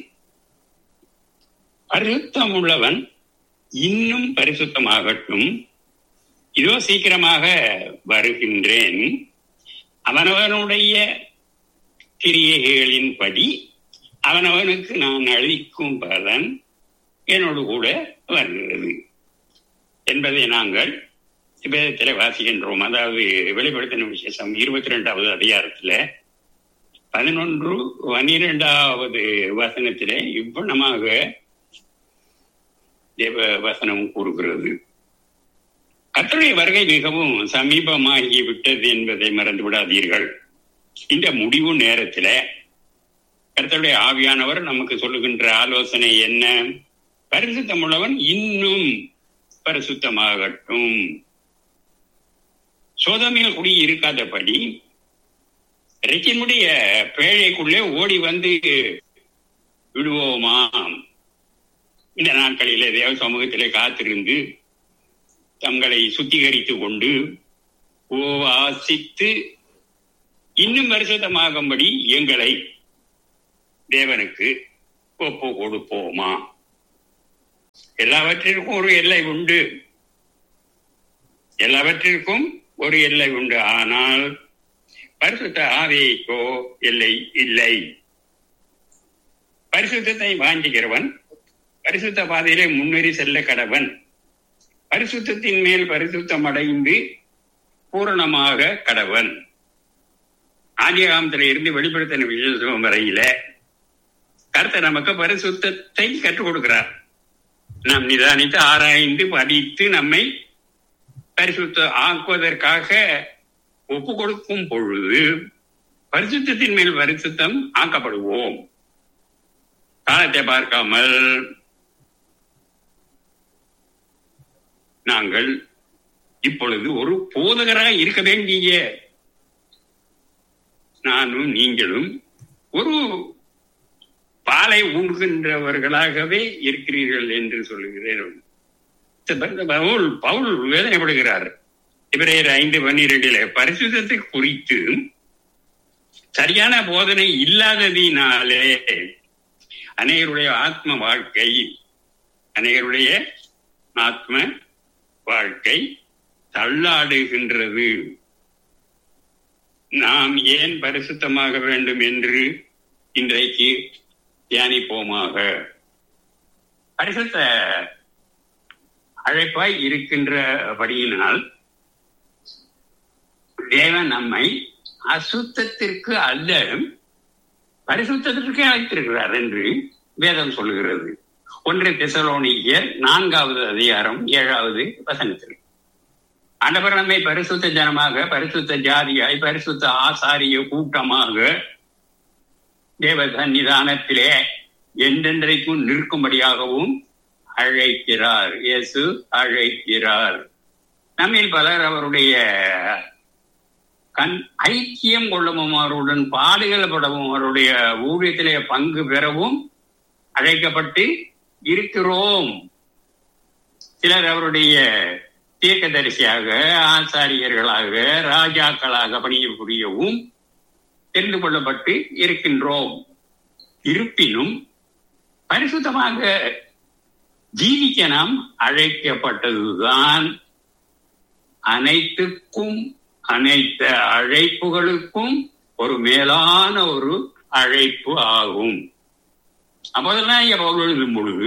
பரிசுத்தம் உள்ளவன் இன்னும் பரிசுத்தமாகட்டும் இதோ சீக்கிரமாக வருகின்றேன் அவனவனுடைய கிரியைகளின்படி அவனவனுக்கு நான் அளிக்கும் பலன் என்னோடு கூட வருகிறது என்பதை நாங்கள் வேதத்தில் வாசிக்கின்றோம் அதாவது வெளிப்படுத்தின விசேஷம் இருபத்தி ரெண்டாவது அதிகாரத்துல பதினொன்று பனிரெண்டாவது வசனத்திலே இவ்வளமாக தேவ வசனம் கூறுகிறது கர்த்தருடைய வருகை மிகவும் சமீபமாகி விட்டது என்பதை மறந்து விடாதீர்கள் இந்த முடிவு நேரத்துல கர்த்தருடைய ஆவியானவர் நமக்கு சொல்லுகின்ற ஆலோசனை என்ன பரிசுத்தம் உள்ளவன் இன்னும் பரிசுத்தமாகட்டும் சோதமையில் குடி இருக்காதபடி ரெக்கினுடைய பேழைக்குள்ளே ஓடி வந்து விடுவோமா இந்த நாட்களிலே தேவ சமூகத்திலே காத்திருந்து தங்களை சுத்திகரித்துக் கொண்டு உபவாசித்து இன்னும் பரிசுத்தமாகும்படி எங்களை தேவனுக்கு ஒப்பு கொடுப்போமா எல்லாவற்றிற்கும் ஒரு எல்லை உண்டு எல்லாவற்றிற்கும் ஒரு எல்லை உண்டு ஆனால் பரிசுத்த ஆவியைக்கோ எல்லை இல்லை பரிசுத்தத்தை வாஞ்சிக்கிறவன் பரிசுத்த பாதையிலே முன்னேறி செல்ல கடவன் பரிசுத்தத்தின் மேல் பரிசுத்தம் அடைந்து பூரணமாக கடவன் ஆதிகாமத்தில் இருந்து வெளிப்படுத்தின விசேஷம் வரையில கர்த்தர் நமக்கு பரிசுத்தத்தை கற்றுக் கொடுக்கிறார் நாம் நிதானித்து ஆராய்ந்து படித்து நம்மை பரிசுத்த ஆக்குவதற்காக ஒப்பு கொடுக்கும் பொழுது பரிசுத்தத்தின் மேல் பரிசுத்தம் ஆக்கப்படுவோம் காலத்தை பார்க்காமல் நாங்கள் இப்பொழுது ஒரு போதகராய் இருக்க வேண்டிய நானும் நீங்களும் ஒரு பாலை உண்கின்றவர்களாகவே இருக்கிறீர்கள் என்று சொல்லுகிறேன் பவுல் பவுல் வேதனைப்படுகிறார் இவரையர் ஐந்து பன்னிரெண்டில பரிசுத்தத்தை குறித்து சரியான போதனை இல்லாததினாலே அநேகருடைய ஆத்ம வாழ்க்கை அநேகருடைய ஆத்ம வாழ்க்கை தள்ளாடுகின்றது நாம் ஏன் பரிசுத்தமாக வேண்டும் என்று இன்றைக்கு தியானிப்போமாக பரிசுத்த அழைப்பாய் இருக்கின்றபடியினால் தேவன் நம்மை அசுத்தத்திற்கு அல்ல பரிசுத்தத்திற்கு அழைத்திருக்கிறார் என்று வேதம் சொல்லுகிறது ஒன்று தெசலோனியர் நான்காவது அதிகாரம் ஏழாவது வசனத்தில் ஆண்டவர் நம்மை பரிசுத்த ஜனமாக பரிசுத்த ஜாதியாய் பரிசுத்த ஆசாரிய கூட்டமாக தேவ சன்னிதானத்திலே என்றென்றைக்கும் நிற்கும்படியாகவும் அழைக்கிறார் இயேசு அழைக்கிறார் நம்மில் பலர் அவருடைய கண் ஐக்கியம் கொள்ளவும் அவருடன் பாடுகள் படவும் அவருடைய ஊழியத்திலே பங்கு பெறவும் அழைக்கப்பட்டு இருக்கிறோம் சிலர் அவருடைய தீர்க்கதரிசியாக ஆசாரியர்களாக ராஜாக்களாக பணிபுரியவும் தெரிந்து கொள்ளப்பட்டு இருக்கின்றோம் இருப்பினும் பரிசுத்தமாக ஜீவிக்க நாம் அழைக்கப்பட்டதுதான் அனைத்துக்கும் அனைத்து அழைப்புகளுக்கும் ஒரு மேலான ஒரு அழைப்பு ஆகும் அப்போதெல்லாம் எழுதும் பொழுது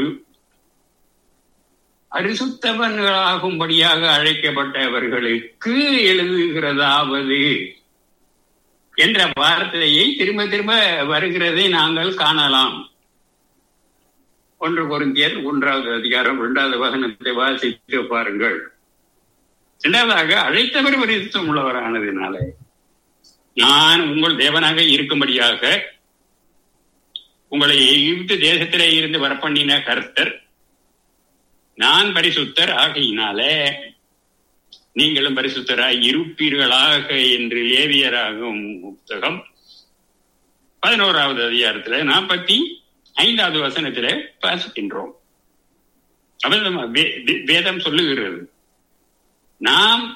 பரிசுத்தவன்களாகும்படியாக அழைக்கப்பட்டவர்களுக்கு எழுதுகிறதாவது என்ற வார்த்தையை திரும்ப திரும்ப வருகிறதை நாங்கள் காணலாம் ஒன்று பொருந்தியர் ஒன்றாவது அதிகாரம் இரண்டாவது வசனத்தை வாசித்து பாருங்கள் இரண்டாவதாக அழைத்தவர் பரிசுத்தம் உள்ளவரானதினாலே நான் உங்கள் தேவனாக இருக்கும்படியாக உங்களை எகிப்து தேசத்திலே இருந்து வரப்பண்ணின கர்த்தர் நான் பரிசுத்தர் ஆகையினாலே நீங்களும் பரிசுத்தராய் இருப்பீர்களாக என்று லேவியராகும் புத்தகம் பதினோராவது அதிகாரத்துல நாற்பத்தி ஐந்தாவது வசனத்திலே வாசிக்கின்றோம் வேதம் சொல்லுகிறது நாம்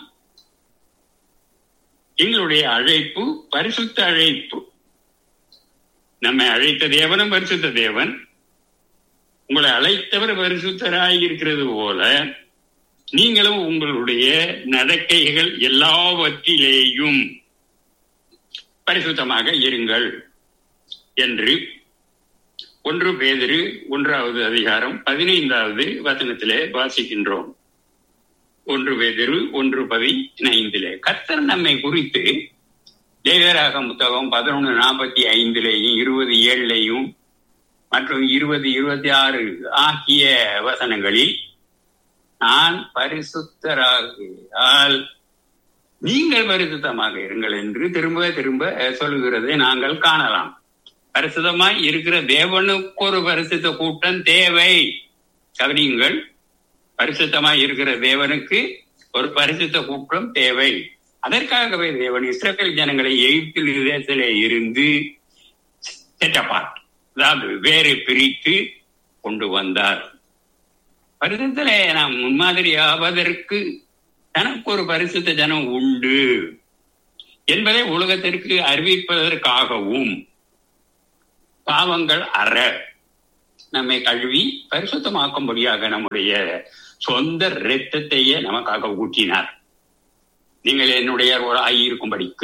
எங்களுடைய அழைப்பு பரிசுத்த அழைப்பு நம்மை அழைத்த தேவனும் பரிசுத்த தேவன் உங்களை அழைத்தவர் பரிசுத்தராய் இருக்கிறது போல நீங்களும் உங்களுடைய நடக்கைகள் எல்லாவற்றிலேயும் பரிசுத்தமாக இருங்கள் என்று ஒன்று பேதிரு ஒன்றாவது அதிகாரம் பதினைந்தாவது வசனத்திலே வாசிக்கின்றோம் ஒன்று பேதிரு ஒன்று பதினைந்திலே கர்த்தர் நம்மை குறித்து தேவராக புத்தகம் பதினொன்று நாற்பத்தி ஐந்துலேயும் இருபது ஏழுலையும் மற்றும் இருபது இருபத்தி ஆறு ஆகிய வசனங்களில் நான் பரிசுத்தராகியால் நீங்கள் பரிசுத்தமாக இருங்கள் என்று திரும்ப திரும்ப சொல்லுகிறதை நாங்கள் காணலாம் பரிசுத்தமாய் இருக்கிற தேவனுக்கு ஒரு பரிசுத்த கூட்டம் தேவை கவனியுங்கள் பரிசுத்தமாய் இருக்கிற தேவனுக்கு ஒரு பரிசுத்த கூட்டம் தேவை அதற்காகவே தேவன் இஸ்ரேல் ஜனங்களை எகிப்தில் தேசத்திலே இருந்து செட்டப்பாட் அதாவது வேறு பிரித்து கொண்டு வந்தார் பரிசுத்திலே நாம் முன்மாதிரி ஆவதற்கு தனக்கு ஒரு பரிசுத்த ஜனம் உண்டு என்பதை உலகத்திற்கு அறிவிப்பதற்காகவும் பாவங்கள் அற நம்மை கழுவி பரிசுத்தமாக்கும்படியாக நம்முடைய சொந்த இரத்தத்தையே நமக்காக ஊற்றினார் நீங்கள் என்னுடைய ஒரு ஆகியிருக்கும்படிக்கு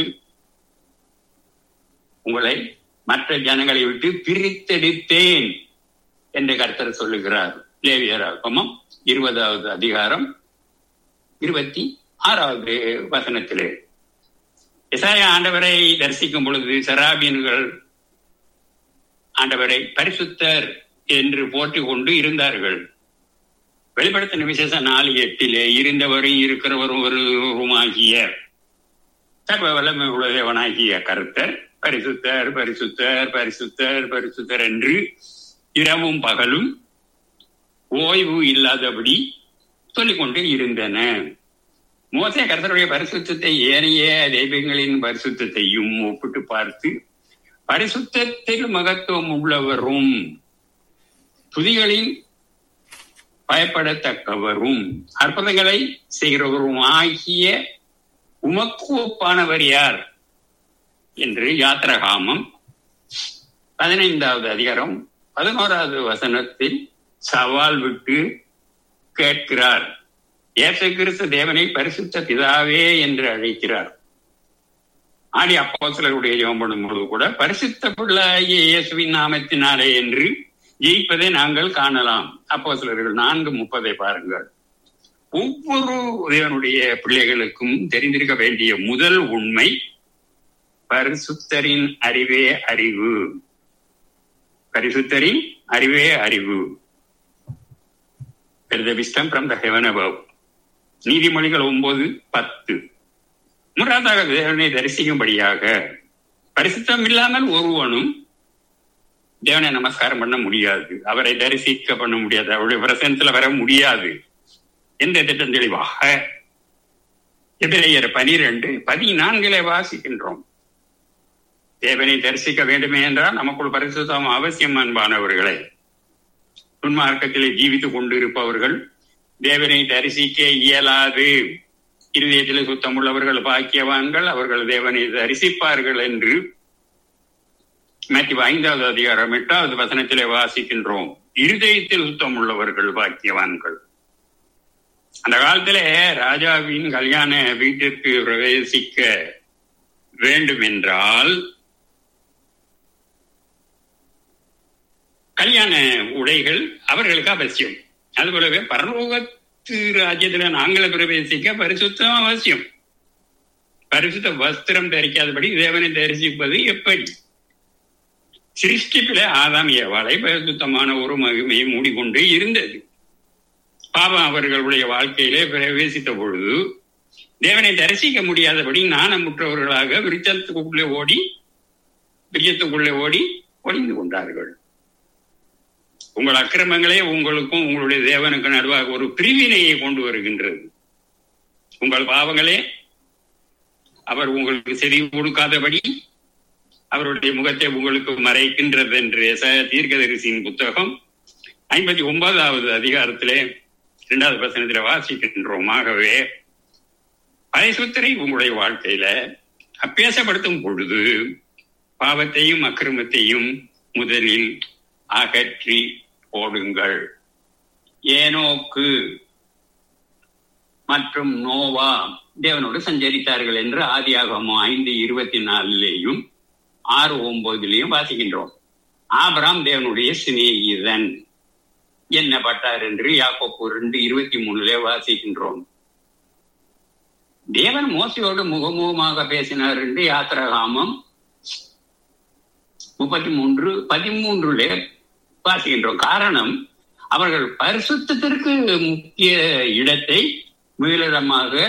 உங்களை மற்ற ஜனங்களை விட்டு பிரித்தெடுத்தேன் என்று கர்த்தர் சொல்லுகிறார் லேவியராகமம் இருபதாவது அதிகாரம் இருபத்தி ஆறாவது வசனத்திலே இசாய ஆண்டவரை தரிசிக்கும் பொழுது சராபியன்கள் ஆண்டவரை பரிசுத்தர் என்று போற்றி கொண்டு இருந்தார்கள் வெளிப்படுத்தின விசேஷ நாலு எட்டிலே இருந்தவரும் இருக்கிறவரும் ஒருவருமாகிய சர்வ வல்லமை உள்ள தேவனாகிய கருத்தர் பரிசுத்தர் பரிசுத்தர் பரிசுத்தர் பரிசுத்தர் என்று இரவும் பகலும் ஓய்வு இல்லாதபடி சொல்லிக்கொண்டு இருந்தன மோசே கர்த்தருடைய பரிசுத்தத்தை ஏனைய தெய்வங்களின் பரிசுத்தையும் ஒப்பிட்டு பார்த்து பரிசுத்தத்தில் மகத்துவம் உள்ளவரும் துதிகளின் பயப்படத்தக்கவரும் அற்புதங்களை செய்கிறவரும் ஆகிய உமக்கு ஒப்பானவர் யார் என்று யாத்திரகாமம் பதினைந்தாவது அதிகாரம் பதினோராவது வசனத்தில் சவால் விட்டு கேட்கிறார் இயேசு கிறிஸ்து தேவனை பரிசுத்த பிதாவே என்று அழைக்கிறார் ஆடி அப்போ சிலருடைய ஜெபம் பண்ணும்போது கூட பரிசுத்த பிள்ளைய இயேசுவின் நாமத்தினாலே என்று ஜெயிப்பதை நாங்கள் காணலாம் அப்போ சிலர்கள் நான்கு முப்பதை பாருங்கள் ஒவ்வொரு தேவனுடைய பிள்ளைகளுக்கும் தெரிந்திருக்க வேண்டிய முதல் உண்மை பரிசுத்தரின் அறிவே அறிவு பரிசுத்தரின் அறிவே அறிவு wisdom from the heaven above நீதிமொழிகள் ஒன்பது பத்து முறாதாக தேவனை தரிசிக்கும்படியாக பரிசுத்தம் இல்லாமல் ஒருவனும் தேவனை நமஸ்காரம் பண்ண முடியாது அவரை தரிசிக்க பண்ண முடியாது அவருடைய பிரசனத்துல வர முடியாது எந்த திட்டம் தெளிவாக எதிரையர் பனிரெண்டு பதினான்கிலே வாசிக்கின்றோம் தேவனை தரிசிக்க வேண்டுமே என்றால் நமக்குள் பரிசுத்தம் அவசியம் அன்பானவர்களே துன்மார்க்கத்திலே ஜீவித்துக் கொண்டிருப்பவர்கள் தேவனை தரிசிக்க இயலாது இருதயத்தில் சுத்தம் உள்ளவர்கள் பாக்கியவான்கள் அவர்கள் தேவனை தரிசிப்பார்கள் என்று மேத்யூ ஐந்தாவது அதிகாரம் எட்டாவது வசனத்திலே வாசிக்கின்றோம் இருதயத்தில் சுத்தம் உள்ளவர்கள் பாக்கியவான்கள் அந்த காலத்திலே ராஜாவின் கல்யாண வீட்டிற்கு பிரவேசிக்க வேண்டும் என்றால் கல்யாண உடைகள் அவர்களுக்கு அவசியம் அதுபோலவே பரலோகத்து ராஜ்யத்துல நாங்கள பிரவேசிக்க பரிசுத்தம் அவசியம் பரிசுத்த வஸ்திரம் தரிக்காதபடி தேவனை தரிசிப்பது எப்படி சிருஷ்டிப்பில ஆதாம் ஏவாளை பரிசுத்தமான ஒரு மகிமையை மூடிக்கொண்டு இருந்தது பாவம் அவர்களுடைய வாழ்க்கையிலே பிரவேசித்த பொழுது தேவனை தரிசிக்க முடியாதபடி நாணமுற்றவர்களாக விருச்சத்துக்குள்ளே ஓடி விரியத்துக்குள்ளே ஓடி ஒளிந்து கொண்டார்கள் உங்கள் அக்கிரமங்களே உங்களுக்கும் உங்களுடைய தேவனுக்கு நடுவாக ஒரு பிரிவினையை கொண்டு வருகின்றது உங்கள் பாவங்களே அவர் உங்களுக்கு செவி கொடுக்காதபடி அவருடைய முகத்தை உங்களுக்கு மறைக்கின்றது என்று தீர்க்கதரிசியின் புத்தகம் ஐம்பத்தி ஒன்பதாவது அதிகாரத்திலே இரண்டாவது வசனத்தில வாசிக்கின்றோம் ஆகவே பரிசுத்தரை உங்களுடைய வாழ்க்கையில அப்பியாசப்படுத்தும் பொழுது பாவத்தையும் அக்கிரமத்தையும் முதலில் அகற்றி போடுங்கள் ஏனோக்கு மற்றும் நோவா தேவனோடு சஞ்சரித்தார்கள் என்று ஆதியாகமோ ஐந்து இருபத்தி நாலுலேயும் ஆறு ஒன்பதுலேயும் வாசிக்கின்றோம் ஆபராம் தேவனுடைய சிநேகிதன் என்ன பட்டார் என்று யாக்கோப்பு ரெண்டு இருபத்தி மூணுல வாசிக்கின்றோம் தேவன் மோசையோடு முகமுகமாக பேசினார் என்று யாத்திரகாமம் முப்பத்தி மூன்று பதிமூன்றுல வாசிக்கின்றோம் காரணம் அவர்கள் பரிசுத்திற்கு முக்கிய இடத்தை முதலிடமாக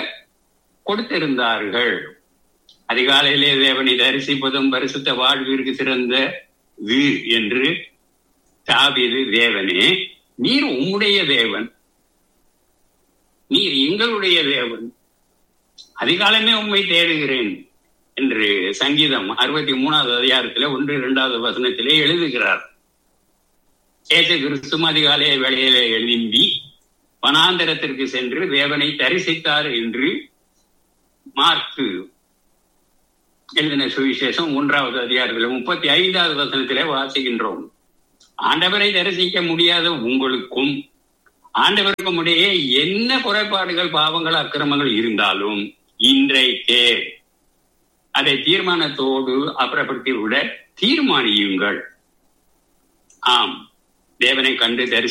கொடுத்திருந்தார்கள் அதிகாலையிலே தேவனை தரிசிப்பதும் பரிசுத்த வாழ்விற்கு சிறந்த என்று தாவீது தேவனே நீர் உம்முடைய தேவன் நீர் எங்களுடைய தேவன் அதிகாலமே உண்மை தேடுகிறேன் என்று சங்கீதம் அறுபத்தி மூணாவது அதிகாரத்திலே ஒன்று இரண்டாவது வசனத்திலே எழுதுகிறார் ஏசு கிறிஸ்தும் அதிகாலைய வேளையிலே எழும்பி வனாந்தரத்திற்கு சென்று தேவனை தரிசித்தார் என்று மார்க்கு எழுதின சுவிசேஷம் மூன்றாவது அதிகாரத்தில் முப்பத்தி ஐந்தாவது வசனத்திலே வாசிக்கின்றோம் ஆண்டவரை தரிசிக்க முடியாத உங்களுக்கும் ஆண்டவருக்கும் இடையே என்ன குறைபாடுகள் பாவங்கள் அக்கிரமங்கள் இருந்தாலும் இன்றைக்கே அதை தீர்மானத்தோடு அப்புறப்படுத்தி விட தீர்மானியுங்கள் ஆம் தேவனை கண்டு தரிசி